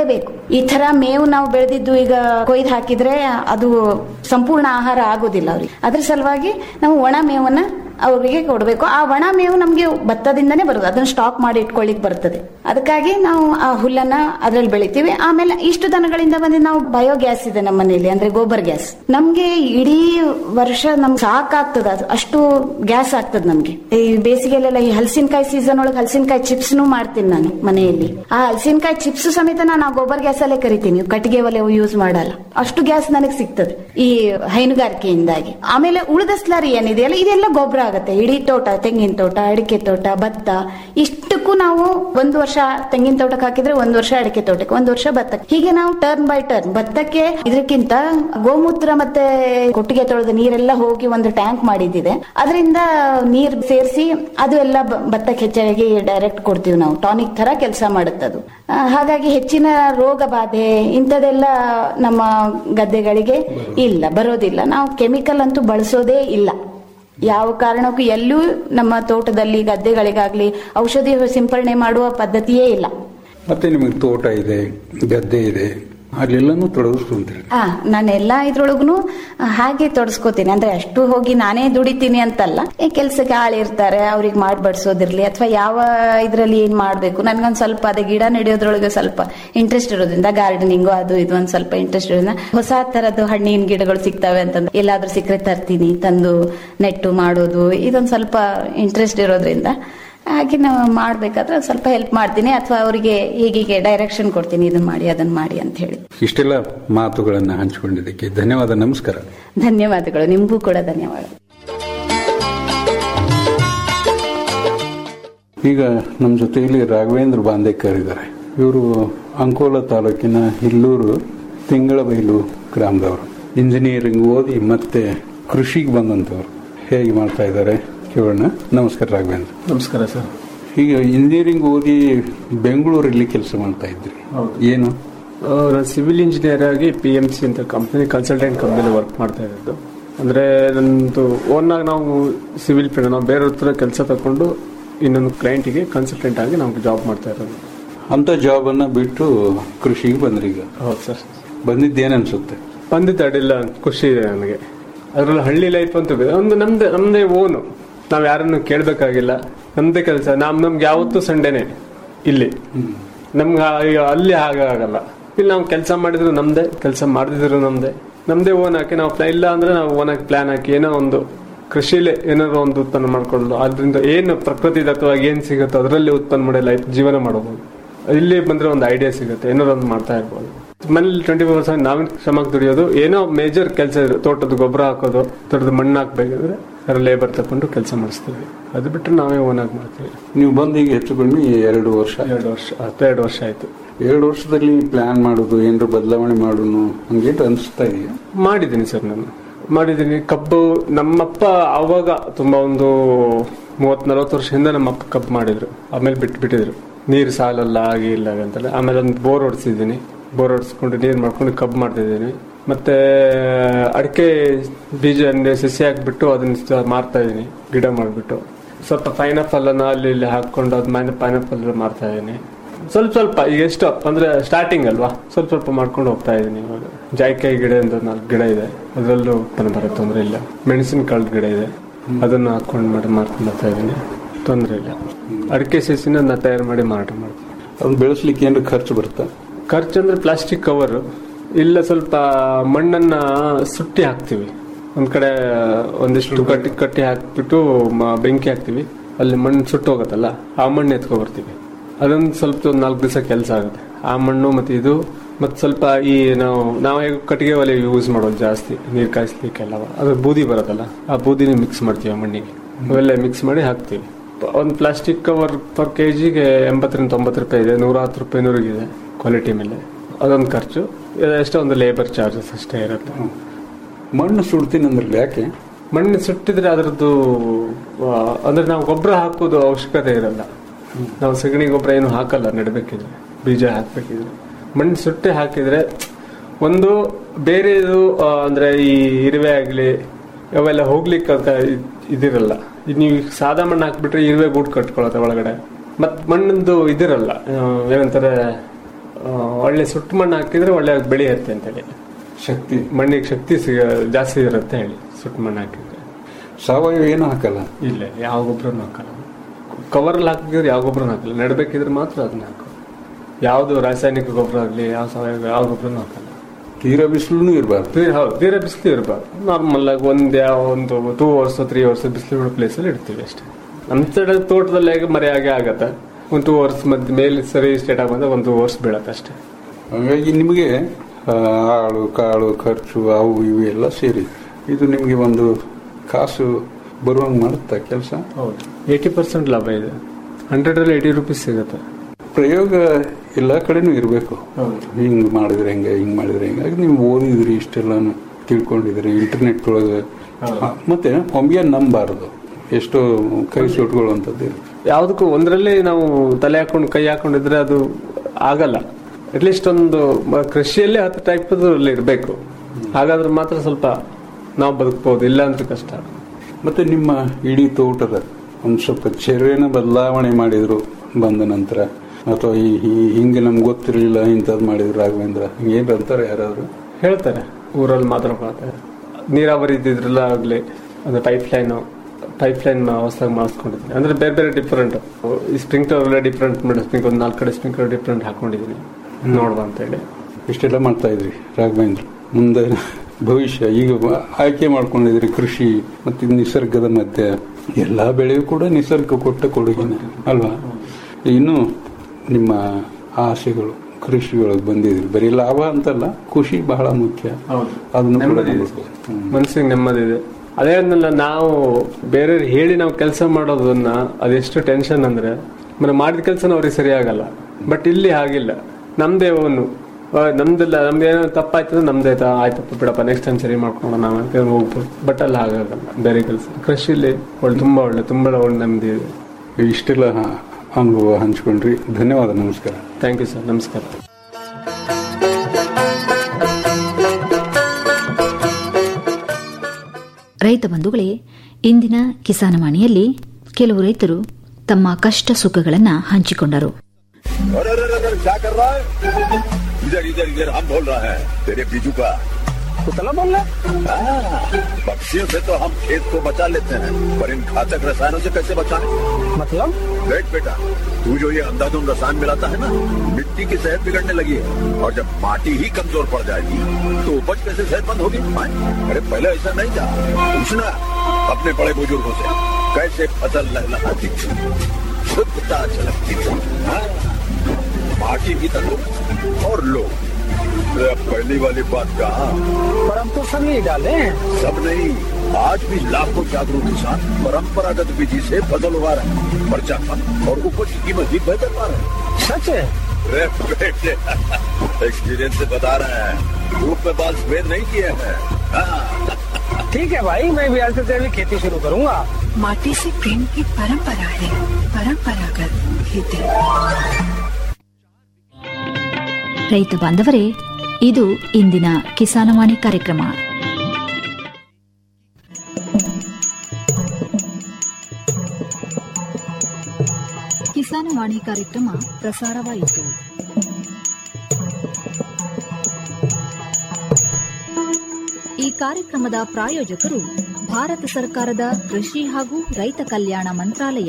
ಈ ತರ ಮೇವು ನಾವು ಬೆಳೆದಿದ್ದು ಈಗ ಕೊಯ್ದು ಹಾಕಿದ್ರೆ ಅದು ಸಂಪೂರ್ಣ ಆಹಾರ ಆಗೋದಿಲ್ಲ ಅವ್ರಿಗೆ ಅದ್ರ ಸಲುವಾಗಿ ನಾವು ಒಣ ಮೇವನ್ನ ಅವರಿಗೆ ಕೊಡಬೇಕು ಆ ಒಣ ಮೇವು ನಮ್ಗೆ ಭತ್ತದಿಂದನೇ ಬರೋದು ಅದನ್ನ ಸ್ಟಾಕ್ ಮಾಡಿ ಇಟ್ಕೊಳ್ಳಿಕ್ ಬರ್ತದೆ ಅದಕ್ಕಾಗಿ ನಾವು ಆ ಹುಲ್ಲನ್ನ ಅದ್ರಲ್ಲಿ ಬೆಳಿತೀವಿ ಆಮೇಲೆ ಇಷ್ಟು ದನಗಳಿಂದ ಬಂದು ನಾವು ಬಯೋಗ್ಯಾಸ್ ಇದೆ ನಮ್ಮ ಮನೆಯಲ್ಲಿ ಅಂದ್ರೆ ಗೋಬರ್ ಗ್ಯಾಸ್ ನಮ್ಗೆ ಇಡೀ ವರ್ಷ ನಮ್ಗೆ ಸಾಕಾಗ್ತದ ಅದು ಅಷ್ಟು ಗ್ಯಾಸ್ ಆಗ್ತದ ನಮ್ಗೆ ಈ ಬೇಸಿಗೆಲೆಲ್ಲ ಈ ಹಲಸಿನಕಾಯಿ ಸೀಸನ್ ಒಳಗೆ ಹಲಸಿನಕಾಯಿ ಚಿಪ್ಸ್ನು ಮಾಡ್ತೀನಿ ನಾನು ಮನೆಯಲ್ಲಿ ಆ ಹಲಸಿನಕಾಯಿ ಚಿಪ್ಸ್ ಸಮೇತ ನಾನು ಆ ಗೋಬರ್ ಗ್ಯಾಸ್ ಅಲ್ಲೇ ಕರಿತೀನಿ ಕಟ್ಟಿಗೆ ಒಲೆ ಯೂಸ್ ಮಾಡಲ್ಲ ಅಷ್ಟು ಗ್ಯಾಸ್ ನನಗೆ ಸಿಗ್ತದೆ ಈ ಹೈನುಗಾರಿಕೆಯಿಂದಾಗಿ ಆಮೇಲೆ ಉಳಿದ ಸ್ಲರಿ ಏನಿದೆಯಲ್ಲ ಇದೆಲ್ಲ ಗೊಬ್ಬರ ಆಗುತ್ತೆ ಇಡೀ ತೋಟ ತೆಂಗಿನ ತೋಟ ಅಡಿಕೆ ತೋಟ ಭತ್ತ ಇಷ್ಟಕ್ಕೂ ನಾವು ಒಂದು ವರ್ಷ ತೆಂಗಿನ ತೋಟಕ್ಕೆ ಹಾಕಿದ್ರೆ ಒಂದು ವರ್ಷ ಅಡಿಕೆ ತೋಟಕ್ಕೆ ಒಂದು ವರ್ಷ ಭತ್ತಕ್ಕೆ ಹೀಗೆ ನಾವು ಟರ್ನ್ ಬೈ ಟರ್ನ್ ಭತ್ತಕ್ಕೆ ಇದಕ್ಕಿಂತ ಗೋಮೂತ್ರ ಮತ್ತೆ ಕೊಟ್ಟಿಗೆ ತೊಳೆದ ನೀರೆಲ್ಲ ಹೋಗಿ ಒಂದು ಟ್ಯಾಂಕ್ ಮಾಡಿದ್ದಿದೆ ಅದರಿಂದ ನೀರ್ ಸೇರಿಸಿ ಅದು ಎಲ್ಲ ಬ- ಭತ್ತಕ್ಕೆ ಹೆಚ್ಚಾಗಿ ಡೈರೆಕ್ಟ್ ಕೊಡ್ತೀವಿ ನಾವು ಟಾನಿಕ್ ತರ ಕೆಲಸ ಮಾಡುತ್ತದು ಆ, ಹಾಗಾಗಿ ಹೆಚ್ಚಿನ ರೋಗ ಬಾಧೆ ಇಂಥದೆಲ್ಲ ನಮ್ಮ ಗದ್ದೆಗಳಿಗೆ ಇಲ್ಲ ಬರೋದಿಲ್ಲ ನಾವು ಕೆಮಿಕಲ್ ಅಂತೂ ಬಳಸೋದೇ ಇಲ್ಲ ಯಾವ ಕಾರಣಕ್ಕೂ ಎಲ್ಲೂ ನಮ್ಮ ತೋಟದಲ್ಲಿ ಗದ್ದೆಗಳಿಗಾಗ್ಲಿ ಔಷಧಿ ಸಿಂಪರಣೆ ಮಾಡುವ ಪದ್ಧತಿಯೇ ಇಲ್ಲ ಮತ್ತೆ ನಿಮಗೆ ತೋಟ ಇದೆ ಗದ್ದೆ ಇದೆ ಅಲ್ಲೆಲ್ಲನೂ ತೊಡಗಿಸ್ಕೊಂತೀರಿ ಆ ನಾನು ಎಲ್ಲಾ ಇದ್ರೊಳಗುನು ಹಾಗೆ ತೊಡಸ್ಕೋತೀನಿ ಅಂದ್ರೆ ಅಷ್ಟು ಹೋಗಿ ನಾನೇ ದುಡಿತೀನಿ ಅಂತಲ್ಲ ಈ ಕೆಲ್ಸಕ್ಕೆ ಆಳ್ ಇರ್ತಾರೆ ಅವ್ರಿಗೆ ಮಾಡಿ ಬಡ್ಸೋದಿರ್ಲಿ ಅಥವಾ ಯಾವ ಇದ್ರಲ್ಲಿ ಏನ್ ಮಾಡ್ಬೇಕು ನನ್ಗೊಂದ್ ಸ್ವಲ್ಪ ಅದೇ ಗಿಡ ನೆಡೆಯೋದ್ರೊಳಗೆ ಸ್ವಲ್ಪ ಇಂಟ್ರೆಸ್ಟ್ ಇರೋದ್ರಿಂದ ಗಾರ್ಡನಿಂಗು ಅದು ಇದು ಒಂದ್ ಸ್ವಲ್ಪ ಇಂಟ್ರೆಸ್ಟ್ ಇರೋದ್ರಿಂದ ಹೊಸ ತರದ್ದು ಹಣ್ಣಿನ ಗಿಡಗಳು ಸಿಗ್ತವೆ ಅಂತಂದ್ರೆ ಎಲ್ಲಾದ್ರೂ ಸಿಕ್ಕರೆ ತರ್ತೀನಿ ತಂದು ನೆಟ್ಟು ಮಾಡೋದು ಇದೊಂದ್ ಸ್ವಲ್ಪ ಇಂಟ್ರೆಸ್ಟ್ ಇರೋದ್ರಿಂದ ಹಾಗೆ ನಾವು ಮಾಡ್ಬೇಕಾದ್ರೆ ಒಂದ್ ಸ್ವಲ್ಪ ಹೆಲ್ಪ್ ಮಾಡ್ತೀನಿ ಅಥವಾ ಅವರಿಗೆ ಹೀಗೀಗೆ ಡೈರೆಕ್ಷನ್ ಕೊಡ್ತೀನಿ ಇದನ್ನ ಮಾಡಿ ಅದನ್ನ ಮಾಡಿ ಅಂತ ಹೇಳಿ ಇಷ್ಟೆಲ್ಲ ಮಾತುಗಳನ್ನು ಹಂಚಿಕೊಂಡಿದ್ದಕ್ಕೆ ಧನ್ಯವಾದ ನಮಸ್ಕಾರ ಧನ್ಯವಾದಗಳು ನಿಮಗೂ ಕೂಡ ಧನ್ಯವಾದ ಈಗ ನಮ್ಮ ಜೊತೆಯಲ್ಲಿ ರಾಘವೇಂದ್ರ ಬಾಂದೇಕರ್ ಇದ್ದಾರೆ ಇವರು ಅಂಕೋಲ ತಾಲೂಕಿನ ಹಿಲ್ಲೂರು ತಿಂಗಳಬೈಲು ಗ್ರಾಮದವರು ಇಂಜಿನಿಯರಿಂಗ್ ಓದಿ ಮತ್ತೆ ಕೃಷಿಗೆ ಬಂದಂಥವ್ರು ಹೇಗೆ ಮಾಡ್ತಾ ಇದ್ದಾರೆ ಕೇಳೋಣ ನಮಸ್ಕಾರ ರಾಘವೇಂದ್ರ ನಮಸ್ಕಾರ ಸರ್ ಈಗ ಇಂಜಿನಿಯರಿಂಗ್ ಓದಿ ಬೆಂಗಳೂರಲ್ಲಿ ಕೆಲಸ ಮಾಡ್ತಾ ಇದ್ರಿ ಏನು ನಾನು ಸಿವಿಲ್ ಇಂಜಿನಿಯರ್ ಆಗಿ ಪಿ ಎಂ ಸಿ ಅಂತ ಕಂಪನಿ ಕನ್ಸಲ್ಟೆಂಟ್ ಕಂಪನಿ ವರ್ಕ್ ಮಾಡ್ತಾ ಇರೋದು ಅಂದ್ರೆ ನಂದು ಓನ್ ಆಗಿ ನಾವು ಸಿವಿಲ್ ಫೀಲ್ಡ್ ನಾವು ಬೇರೆ ಹತ್ರ ಕೆಲಸ ತಗೊಂಡು ಇನ್ನೊಂದು ಕ್ಲೈಂಟಿಗೆ ಕನ್ಸಲ್ಟೆಂಟ್ ಆಗಿ ನಾವು ಜಾಬ್ ಮಾಡ್ತಾ ಇರೋದು ಅಂತ ಜಾಬ್ ಅನ್ನ ಬಿಟ್ಟು ಕೃಷಿಗೆ ಬಂದ್ರಿ ಈಗ ಹೌದು ಸರ್ ಬಂದಿದ್ದೇನು ಅನ್ಸುತ್ತೆ ಬಂದಿದ್ದು ಅಡ್ಡಿಲ್ಲ ಖುಷಿ ಇದೆ ನನಗೆ ಅದರಲ್ಲಿ ಹಳ್ಳಿ ಲೈಫ್ ಅಂತ ಬೇರೆ. ಒಂದು ನಮ್ದೇ ನಮ್ದೇ ಓನು ನಾವ್ ಯಾರನ್ನು ಕೇಳ್ಬೇಕಾಗಿಲ್ಲ ನಮ್ದೇ ಕೆಲಸ ನಮ್ ನಮ್ಗೆ ಯಾವತ್ತೂ ಸಂಡೇನೆ ಇಲ್ಲಿ ನಮ್ಗೆ ಆ- ಈಗ ಅಲ್ಲಿ ಹಾಗೆ ಆಗಲ್ಲ ಇಲ್ಲಿ ನಾವು ಕೆಲಸ ಮಾಡಿದ್ರು ನಮ್ದೇ ಕೆಲಸ ಮಾಡದಿದ್ರು ನಮ್ದೇ ನಮ್ದೇ ಓನ್ ಹಾಕಿ ನಾವು ಪ್ಲಾ- ಇಲ್ಲ ಅಂದ್ರೆ ನಾವು ಓನ್ ಹಾಕಿ ಪ್ಲಾನ್ ಹಾಕಿ ಏನೋ ಒಂದು ಕೃಷಿಲಿ ಏನಾದ್ರು ಒಂದು ಉತ್ಪನ್ನ ಮಾಡ್ಕೊಳ್ಳೋದು ಅದರಿಂದ ಏನು ಪ್ರಕೃತಿ ದತ್ತವಾಗಿ ಏನ್ ಸಿಗುತ್ತೋ ಅದರಲ್ಲಿ ಉತ್ಪನ್ನ ಮಾಡಿ ಲೈಫ್ ಜೀವನ ಮಾಡಬಹುದು ಇಲ್ಲಿ ಬಂದ್ರೆ ಒಂದು ಐಡಿಯಾ ಸಿಗುತ್ತೆ ಏನಾದ್ರು ಒಂದು ಮಾಡ್ತಾ ಇರ್ಬೋದು ಮನೇಲಿ ಟ್ವೆಂಟಿ ಫೋರ್ ಪರ್ಸೆಂಟ್ ನಾವೇ ಶ್ರಮಕ್ಕೆ ದುಡಿಯೋದು ಏನೋ ಮೇಜರ್ ಕೆಲಸ ಇದೆ ತೋಟದ ಗೊಬ್ಬರ ಹಾಕೋದು ತೋಟದ ಮಣ್ಣು ಹಾಕ್ಬೇಕಾದ್ರೆ ಯಾರು ಲೇಬರ್ ತಗೊಂಡು ಕೆಲಸ ಮಾಡಿಸ್ತೀವಿ ಅದು ಬಿಟ್ಟರೆ ನಾವೇ ಓನ್ ಆಗಿ ಮಾಡ್ತೀವಿ ನೀವು ಬಂದು ಈಗ ಹೆಚ್ಚು ಕಡಿಮೆ ಎರಡು ವರ್ಷ ಎರಡು ವರ್ಷ ಹತ್ತು ಎರಡು ವರ್ಷ ಆಯ್ತು ಎರಡು ವರ್ಷದಲ್ಲಿ ಪ್ಲಾನ್ ಮಾಡೋದು ಏನಾದ್ರು ಬದಲಾವಣೆ ಮಾಡೋನು ಹಂಗೇನು ಅನಿಸ್ತಾ ಇದೆಯಾ ಮಾಡಿದ್ದೀನಿ ಸರ್ ನಾನು ಮಾಡಿದ್ದೀನಿ ಕಬ್ಬು ನಮ್ಮಪ್ಪ ಅವಾಗ ತುಂಬಾ ಒಂದು ಮೂವತ್ ನಲವತ್ತು ವರ್ಷದಿಂದ ನಮ್ಮ ಅಪ್ಪ ಕಬ್ಬು ಮಾಡಿದ್ರು ಆಮೇಲೆ ಬಿಟ್ಟು ಬಿಟ್ಟಿದ್ರು ನೀರು ಸಾಲಲ್ಲ ಹಾಗೆ ಇಲ್ಲ ಹಾಗೆ ಅಂತೆಲ್ಲ ಆಮೇಲೆ ಒಂದು ಬೋರ್ ಹೊಡ್ಸಿದ್ದೀನಿ ಬೋರ್ ಹೊಡ್ಸ್ಕೊಂಡು ನೀರು ಮಾಡ್ಕೊಂಡು ಕಬ್ಬು ಮಾಡ್ತಿದ್ದೀನಿ ಮತ್ತೆ ಅಡಿಕೆ ಬೀಜ ಅಂದ್ರೆ ಸಸಿ ಹಾಕ್ಬಿಟ್ಟು ಅದನ್ನ ಸ- ಮಾರ್ತಾ ಇದ್ದೀನಿ ಗಿಡ ಮಾಡಿಬಿಟ್ಟು ಸ್ವಲ್ಪ ಪೈನಾಪಲ್ ಅನ್ನ ಅಲ್ಲಿ ಇಲ್ಲಿ ಹಾಕೊಂಡು ಅದ್ ಮೈನ ಪೈನಾಪಲ್ ಮಾರ್ತಾ ಇದ್ದೀನಿ ಸ್ವಲ್ಪ ಸ್ವಲ್ಪ ಈಗ ಎಷ್ಟು ಅಂದ್ರೆ ಸ್ಟಾರ್ಟಿಂಗ್ ಅಲ್ವಾ ಸ್ವಲ್ಪ ಸ್ವಲ್ಪ ಮಾಡ್ಕೊಂಡು ಹೋಗ್ತಾ ಇದ್ದೀನಿ ಇವಾಗ ಜಾಯ್ಕಾಯಿ ಗಿಡ ಅಂತ ನಾಲ್ಕು ಗಿಡ ಇದೆ ಅದರಲ್ಲೂ ಉತ್ಪನ್ನ ಬರೋ ತೊಂದರೆ ಇಲ್ಲ ಮೆಣಸಿನ ಕಾಳು ಗಿಡ ಇದೆ ಅದನ್ನು ಹಾಕೊಂಡು ಮಾಡಿ ಮಾರ್ಕೊಂಡು ಬರ್ತಾ ಇದ್ದೀನಿ ತೊಂದರೆ ಇಲ್ಲ ಅಡಿಕೆ ಸಸಿನ ನಾ ತಯಾರು ಮಾಡಿ ಮಾರಾಟ ಮಾಡ್ತೀನಿ ಅದನ್ನ ಬೆಳೆಸ್ಲಿಕ್ಕೆ ಏನಾದ್ರು ಖರ್ಚು ಬರುತ್ತಾ ಖರ್ಚು ಅಂದ್ರೆ ಪ್ಲಾಸ್ಟಿಕ್ ಕವರ್ ಇಲ್ಲ ಸ್ವಲ್ಪ ಮಣ್ಣನ್ನ ಸುಟ್ಟಿ ಹಾಕ್ತಿವಿ ಒಂದ್ ಕಡೆ ಒಂದಿಷ್ಟು ಕಟ್ಟಿ ಕಟ್ಟಿ ಹಾಕ್ಬಿಟ್ಟು ಮ- ಬೆಂಕಿ ಹಾಕ್ತಿವಿ ಅಲ್ಲಿ ಮಣ್ಣು ಸುಟ್ಟು ಹೋಗುತ್ತಲ್ಲ ಆ ಮಣ್ಣು ಎತ್ಕೊ ಬರ್ತೀವಿ ಅದೊಂದು ಸ್ವಲ್ಪ ಒಂದು ನಾಲ್ಕು ದಿವಸ ಕೆಲಸ ಆಗುತ್ತೆ ಆ ಮಣ್ಣು ಮತ್ತೆ ಇದು ಮತ್ತೆ ಸ್ವಲ್ಪ ಈ ನಾವು ನಾವು ಹೇಗೆ ಕಟ್ಟಿಗೆ ಒಲೆ ಯೂಸ್ ಮಾಡೋದು ಜಾಸ್ತಿ ನೀರು ಕಾಯಿಸ್ಲಿಕ್ಕೆಲ್ಲ ಅದು ಬೂದಿ ಬರುತ್ತಲ್ಲ ಆ ಬೂದಿನ ಮಿಕ್ಸ್ ಮಾಡ್ತೀವಿ ಆ ಮಣ್ಣಿಗೆ ಅವೆಲ್ಲ ಮಿಕ್ಸ್ ಮಾಡಿ ಹಾಕ್ತೀವಿ ಒಂದು ಪ್ಲಾಸ್ಟಿಕ್ ಕವರ್ ಪರ್ ಕೆ ಜಿಗೆ ಎಂಬತ್ತರಿಂದ ತೊಂಬತ್ತು ರೂಪಾಯಿ ಇದೆ ನೂರ ಹತ್ತು ರೂಪಾಯಿ ನೂರಿಗಿದೆ ಕ್ವಾಲಿಟಿ ಮೇಲೆ ಅದೊಂದು ಖರ್ಚು ಎಷ್ಟೋ ಒಂದು ಲೇಬರ್ ಚಾರ್ಜಸ್ ಅಷ್ಟೇ ಇರುತ್ತೆ ಮಣ್ಣು ಸುಡ್ತೀನಿ ಅಂದ್ರೆ ಯಾಕೆ ಮಣ್ಣು ಸುಟ್ಟಿದ್ರೆ ಅದರದ್ದು ಆ, ಅಂದ್ರೆ ನಾವು ಗೊಬ್ಬರ ಹಾಕೋದು ಅವಶ್ಯಕತೆ ಇರಲ್ಲ ನಾವು ಸಗಣಿ ಗೊಬ್ಬರ ಏನು ಹಾಕಲ್ಲ ನೆಡಬೇಕಿದ್ರೆ ಬೀಜ ಹಾಕ್ಬೇಕಿದ್ರೆ ಮಣ್ಣು ಸುಟ್ಟೆ ಹಾಕಿದ್ರೆ ಒಂದು ಬೇರೆದು ಆ, ಅಂದ್ರೆ ಈ ಇರುವೆ ಆಗ್ಲಿ ಅವೆಲ್ಲ ಹೋಗ್ಲಿಕ್ಕೆ ಅಂತ ಇದ್- ಇದಿರಲ್ಲ ಇದ್ ನೀವು ಸಾದಾ ಮಣ್ಣು ಹಾಕ್ಬಿಟ್ರೆ ಇರುವೆ ಗೂಡು ಕಟ್ಕೊಳತ್ತೆ ಒಳಗಡೆ ಮತ್ ಮಣ್ಣಂದು ಇದಿರಲ್ಲ ಆ, ಏನಂತಾರೆ ಆ, ಒಳ್ಳೆ ಸುಟ್ಟು ಮಣ್ಣು ಹಾಕಿದ್ರೆ ಒಳ್ಳೆ ಬೆಳೆಯುತ್ತೆ ಅಂತೇಳಿ ಶಕ್ತಿ ಮಣ್ಣಿಗೆ ಶಕ್ತಿ ಸಿಗ ಜಾಸ್ತಿ ಇರುತ್ತೆ ಹೇಳಿ ಸುಟ್ಟು ಮಣ್ಣು ಹಾಕಿದ್ರೆ ಸಾವಯವ ಏನು ಹಾಕಲ್ಲ ಇಲ್ಲ ಯಾವ ಗೊಬ್ಬರನು ಹಾಕಲ್ಲ ಕವರಲ್ಲಿ ಹಾಕಿದ್ರೆ ಯಾವ ಗೊಬ್ಬರನು ಹಾಕಲ್ಲ ನೆಡಬೇಕಿದ್ರೆ ಮಾತ್ರ ಅದನ್ನ ಹಾಕೋ ಯಾವುದು ರಾಸಾಯನಿಕ ಗೊಬ್ಬರ ಆಗಲಿ ಯಾವ ಸಾವಯವ ಯಾವ ಗೊಬ್ಬರನು ಹಾಕಲ್ಲ ತೀರಾ ಬಿಸಿಲು ಇರಬಾರ್ದು ತೀರ ಹೌದು ತೀರ ಬಿಸಿಲು ಇರಬಾರ್ದು ನಾರ್ಮಲ್ ಆಗಿ ಒಂದ್ ಯಾವ ಒಂದು ಟೂ ಅವರ್ಸ್ ತ್ರೀ ಅವರ್ಸ್ ಬಿಸಿಲು ಪ್ಲೇಸಲ್ಲಿ ಇಡ್ತೀವಿ ಅಷ್ಟೇ ನಮ್ಮ ಸೈಡ್ ತೋಟದಲ್ಲಿ ಹೇಗೆ ಮರೆ ಹಾಗೆ ಆಗತ್ತೆ ಒಂದು ಟೂ ಅವರ್ಸ್ ಮಧ್ಯ ಮೇಲೆ ಸರಿ ಸ್ಟೇಟ್ ಆಗಿ ಬಂದಾಗ ಒಂದು ಟೂ ಅವರ್ಸ್ ಬೀಳತ್ತೆ ಅಷ್ಟೇ ಹಾಗಾಗಿ ನಿಮಗೆ ಆ, ಆಳು ಕಾಳು ಖರ್ಚು ಅವು ಇವು ಎಲ್ಲ ಸೇರಿ ಇದು ನಿಮಗೆ ಒಂದು ಕಾಸು ಬರುವಂಗೆ ಮಾಡುತ್ತಾ ಕೆಲಸ ಹೌದು ಏಯ್ಟಿ ಪರ್ಸೆಂಟ್ ಲಾಭ ಇದೆ ಹಂಡ್ರೆಡಲ್ಲಿ ಏಯ್ಟಿ ರುಪೀಸ್ ಸಿಗುತ್ತೆ ಪ್ರಯೋಗ ಎಲ್ಲ ಕಡೆನೂ ಇರಬೇಕು ಹೌದು. ಹಿಂಗ್ ಮಾಡಿದ್ರೆ ಹೆಂಗೆ ಹಿಂಗ್ ಮಾಡಿದ್ರೆ ಹೆಂಗೆ ಹಾಗೆ ನೀವು ಓದಿದ್ರಿ ಇಷ್ಟೆಲ್ಲಾನು ತಿಳ್ಕೊಂಡಿದ್ರಿ ಇಂಟರ್ನೆಟ್ ಒಳಗೆ ಆ, ಮತ್ತೆ ಒಮ್ಗೆ ನಂಬಾರದು ಎಷ್ಟೋ ಕೈ ಸುಟ್ಕೊಳ್ಳುವಂಥದ್ದು ಇರುತ್ತೆ ಯಾವುದಕ್ಕೂ ಒಂದರಲ್ಲಿ ನಾವು ತಲೆ ಹಾಕೊಂಡು ಕೈ ಹಾಕೊಂಡಿದ್ರೆ ಅದು ಆಗಲ್ಲ ಅಟ್ಲೀಸ್ಟ್ ಒಂದು ಮ- ಕೃಷಿಯಲ್ಲೇ ಹತ್ತು ಟೈಪ್ ಇರಬೇಕು ಹಾಗಾದ್ರೆ ಮಾತ್ರ ಸ್ವಲ್ಪ ನಾವು ಬದುಕಬಹುದು ಇಲ್ಲ ಅಂತ ಕಷ್ಟ ಮತ್ತೆ ನಿಮ್ಮ ಇಡೀ ತೋಟದ ಒಂದು ಸ್ವಲ್ಪ ಚೆರುವಿನ ಬದಲಾವಣೆ ಮಾಡಿದ್ರು ಬಂದ ನಂತರ ಅಥವಾ ಈ ಈ- ಹಿಂಗೆ ನಮ್ಗೆ ಗೊತ್ತಿರಲಿಲ್ಲ ಇಂಥದ್ದು ಮಾಡಿದ್ರು ರಾಘವೇಂದ್ರ ಹಿಂಗೇನು ಅಂತಾರೆ ಯಾರಾದ್ರು ಹೇಳ್ತಾರೆ ಊರಲ್ಲಿ ಮಾತಾಡ್ಕೊಳ್ತಾರೆ ನೀರಾವರಿ ಇದ್ದಿದ್ರಲ್ಲ ಆಗ್ಲಿ ಒಂದು ಪೈಪ್ ಲೈನ್ ಪೈಪ್ ಲೈನ್ ಹೊಸದಾಗಿ ಮಾಡಿಸ್ಕೊಂಡಿದ್ದೀನಿ ಅಂದ್ರೆ ಬೇರೆ ಬೇರೆ ಡಿಫ್ರೆಂಟ್ ಈ ಸ್ಪ್ರಿಂಕ್ಲರ್ ಡಿಫ್ರೆಂಟ್ ಸ್ಪ್ರಿಂಕ್ ಒಂದು ನಾಲ್ಕು ಕಡೆ ಸ್ಪ್ರಿಂಕ್ಲರ್ ಡಿಫ್ರೆಂಟ್ ಹಾಕೊಂಡಿದ್ದೀನಿ ನೋಡುವ ಅಂತ ಹೇಳಿ ಇಷ್ಟೆಲ್ಲ ಮಾಡ್ತಾ ಇದ್ರಿ ರಾಘವೇಂದ್ರ ಮುಂದೆ ಭವಿಷ್ಯ ಈಗ ಆಯ್ಕೆ ಮಾಡ್ಕೊಂಡಿದ್ರಿ ಕೃಷಿ ಮತ್ತು ನಿಸರ್ಗದ ಮಧ್ಯೆ ಎಲ್ಲ ಬೆಳೆಯೂ ಕೂಡ ನಿಸರ್ಗ ಕೊಟ್ಟ ಕೊಡುಗೆನೆ ಅಲ್ವಾ ಇನ್ನು ನಿಮ್ಮ ಆಸೆಗಳು ಕೃಷಿಯೊಳಗೆ ಬಂದಿದ್ರಿ ಬರೀ ಲಾಭ ಅಂತಲ್ಲ ಖುಷಿ ಬಹಳ ಮುಖ್ಯ ಅದನ್ನು ಕೂಡ ನೆಮ್ಮದಿ ಇದೆ. ನೋಡ್ಬೇಕು. ಹ್ಮ್. ಮನಸ್ಸಿಗೆ ನೆಮ್ಮದಿ ಇದೆ ಅದೇ ಅಂದ್ನಲ್ಲ ನಾವು ಬೇರೆಯವ್ರಿಗೆ ಹೇಳಿ ನಾವು ಕೆಲಸ ಮಾಡೋದನ್ನ ಅದೆಷ್ಟು ಟೆನ್ಷನ್ ಅಂದ್ರೆ ಮತ್ತೆ ಮಾಡಿದ ಕೆಲಸ ಅವ್ರಿಗೆ ಸರಿ ಆಗಲ್ಲ ಬಟ್ ಇಲ್ಲಿ ಹಾಗಿಲ್ಲ ನಮ್ದೇ ಅವನು ನಮ್ದೆಲ್ಲ ನಮ್ದು ಏನೋ ತಪ್ಪಾಯ್ತಂದ್ರೆ ನಮ್ದೇ ಆಯ್ತಾ ಆಯ್ತಪ್ಪ ಬಿಡಪ್ಪ ನೆಕ್ಸ್ಟ್ ಟೈಮ್ ಸರಿ ಮಾಡ್ಕೊಳ್ಳೋಣ ನಾವು ಅಂತ ಹೋಗ್ಬೋದು ಬಟ್ ಅಲ್ಲಿ ಹಾಗಾಗಲ್ಲ ಬೇರೆ ಕೆಲಸ ಕೃಷಿಲಿ ಒಳ್ಳೆ ತುಂಬಾ ಒಳ್ಳೆ ತುಂಬಾ ಒಳ್ಳೆ ನೆಮ್ಮದಿ ಇದೆ ಇಷ್ಟೆಲ್ಲ ಅನುಭವ ಹಂಚ್ಕೊಂಡ್ರಿ ಧನ್ಯವಾದ ನಮಸ್ಕಾರ ಥ್ಯಾಂಕ್ ಯು ಸರ್ ನಮಸ್ಕಾರ ರೈತ ಬಂಧುಗಳೇ ಇಂದಿನ ಕಿಸಾನವಾಣಿಯಲ್ಲಿ ಕೆಲವು ರೈತರು ತಮ್ಮ ಕಷ್ಟ ಸುಖಗಳನ್ನು ಹಂಚಿಕೊಂಡರು अरे अरे अरे अरे, क्या कर रहा है इधर इधर इधर हम बोल रहा है तेरे बीजू का कुतला बोल रहा पक्षियों से तो हम खेत को बचा लेते हैं पर इन घातक रसायनों से कैसे बचाएं मतलब देख बेटा तू जो ये अंधाधुंध रसायन मिलाता है ना मिट्टी की सेहत बिगड़ने लगी है और जब माटी ही कमजोर पड़ जाएगी तो उपज कैसे सेहतमंद होगी हाँ? अरे पहले ऐसा नहीं था पूछना अपने बड़े बुजुर्गों से कैसे फसल लहलहाती थी शुद्धता झलकती थी हाँ? पार्टी भी तंदुरुस्त और लोग अरे अब पहली वाली बात कहा पर हम तो सब नहीं डाले सब नहीं आज भी लाखों जागरूक किसान परंपरागत विधि से फसल उगा रहे हैं पर्चा कम और उपज की कीमत भी बेहतर पा रहे हैं सच है अरे बेटे एक्सपीरियंस से बता रहे हैं धूप में बाल सफेद नहीं किए हैं हाँ। ठीक है भाई मैं भी आज से तेरी खेती शुरू करूंगा माटी से प्रेम की परंपरा है परंपरागत खेती ರೈತ ಬಾಂಧವರೇ ಇದು ಇಂದಿನ ಕಿಸಾನವಾಣಿ ಕಾರ್ಯಕ್ರಮ ಕಿಸಾನವಾಣಿ ಕಾರ್ಯಕ್ರಮ ಪ್ರಸಾರವಾಯಿತು ಈ ಕಾರ್ಯಕ್ರಮದ ಪ್ರಾಯೋಜಕರು ಭಾರತ ಸರ್ಕಾರದ ಕೃಷಿ ಹಾಗೂ ರೈತ ಕಲ್ಯಾಣ ಮಂತ್ರಾಲಯ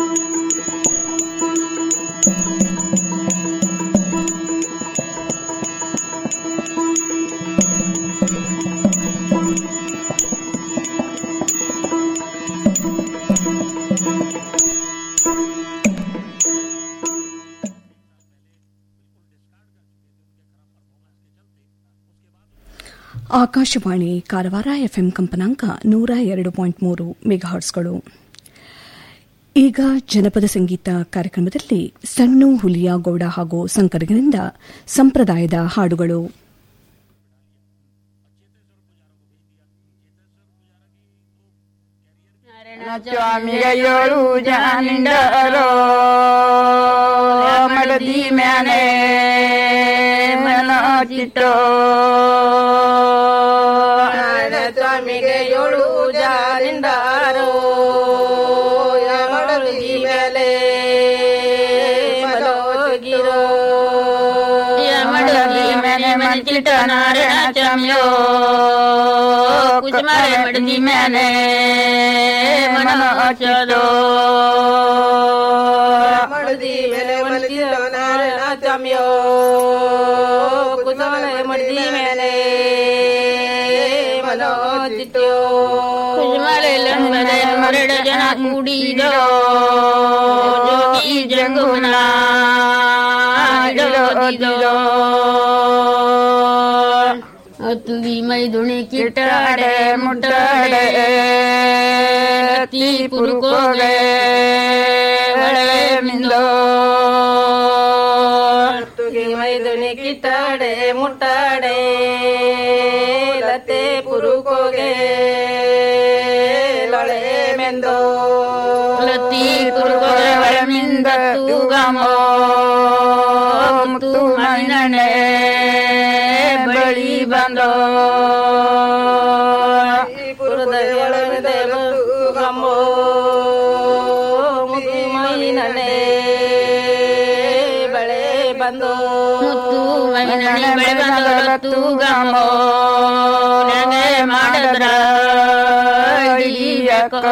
ಆಕಾಶವಾಣಿ ಕಾರವಾರ ಎಫ್ಎಂ ಕಂಪನಾಂಕ ನೂರ ಎರಡು ಪಾಯಿಂಟ್ ಮೂರು ಮೆಗಾಹರ್ಟ್ಸ್ಗಳು ಈಗ ಜನಪದ ಸಂಗೀತ ಕಾರ್ಯಕ್ರಮದಲ್ಲಿ ಸಣ್ಣ ಹುಲಿಯ ಗೌಡ ಹಾಗೂ ಸಂಕರ್ಗನಿಂದ ಸಂಪ್ರದಾಯದ ಹಾಡುಗಳು ಸ್ವಾಮಿಗೆಯೋಳು ಜಾನಿಂಡರೋ ಮಡದಿ ಮ್ಯಾನೆ ಮನೋಚಿತೋ ಸ್ವಾಮಿಗೆಯೋಳು ಜಾನಿಂಡರೋ ಮಡದಿ ಮೇಲೆ ಮನೋಗಿರೋ ಚಿಟ ನಾರಾಯಣ ಚಮ್ಯೋ ಕುಸುಮರೆ ಮಡದಿ ಮೇಲೆ ಮನೋಚಲೋ ಮಡದಿ ಮೇಲೆ ಮಲಗಿದ ನಾರಾಯಣ ಚಮ್ಯೋ ಕುಸುಮರೆ ಮಡದಿ ಮೇಲೆ ಮನೋಚಿತ್ಯೋ ಕುಸುಮಲೆ ಲಂಬಲೆ ಮರಡು ಜನ ಕೂಡಿದೋ ಜೋಗಿ ಜಂಗುಮನ ತುಗಿ ಮೈದುಣಿ ಕಿಟಾಡೆ ಮುಟ್ಟಾಡೆ ತೀ ಪುರುಕೋಗೆ ಒಳ್ಳೆ ಮಿಂದೋ ತುಗಿ ಮೈದುನಿ ಕಿತ್ತಾಡೆ ಮುಟ್ಟಾಡೆ ಲತೆ ಪುರುಕೋಗೆ ಲಳೆ ಮೆಂದೋ ಲತಿ ಪುರುಕೋಗೆ ಒಳಮಿಂದ ತೂಗಮೋ ಮುತ್ತು ಮೈನನೆ ಬಳಿ ಬಂದೋ ಪುರದೊಳದೆ ಗಮ್ಮೋ ಮುಗಿ ಮೈನನೆ ಬಳೆ ಬಂದೋ ಮುತ್ತು ಮೈನನೆ ಬಳೆ ಬಂದೋ ತೂಗಮೋ ನನಗೆ ಮಾಡಿದ್ರ ಇಡಿಯಕ್ಕ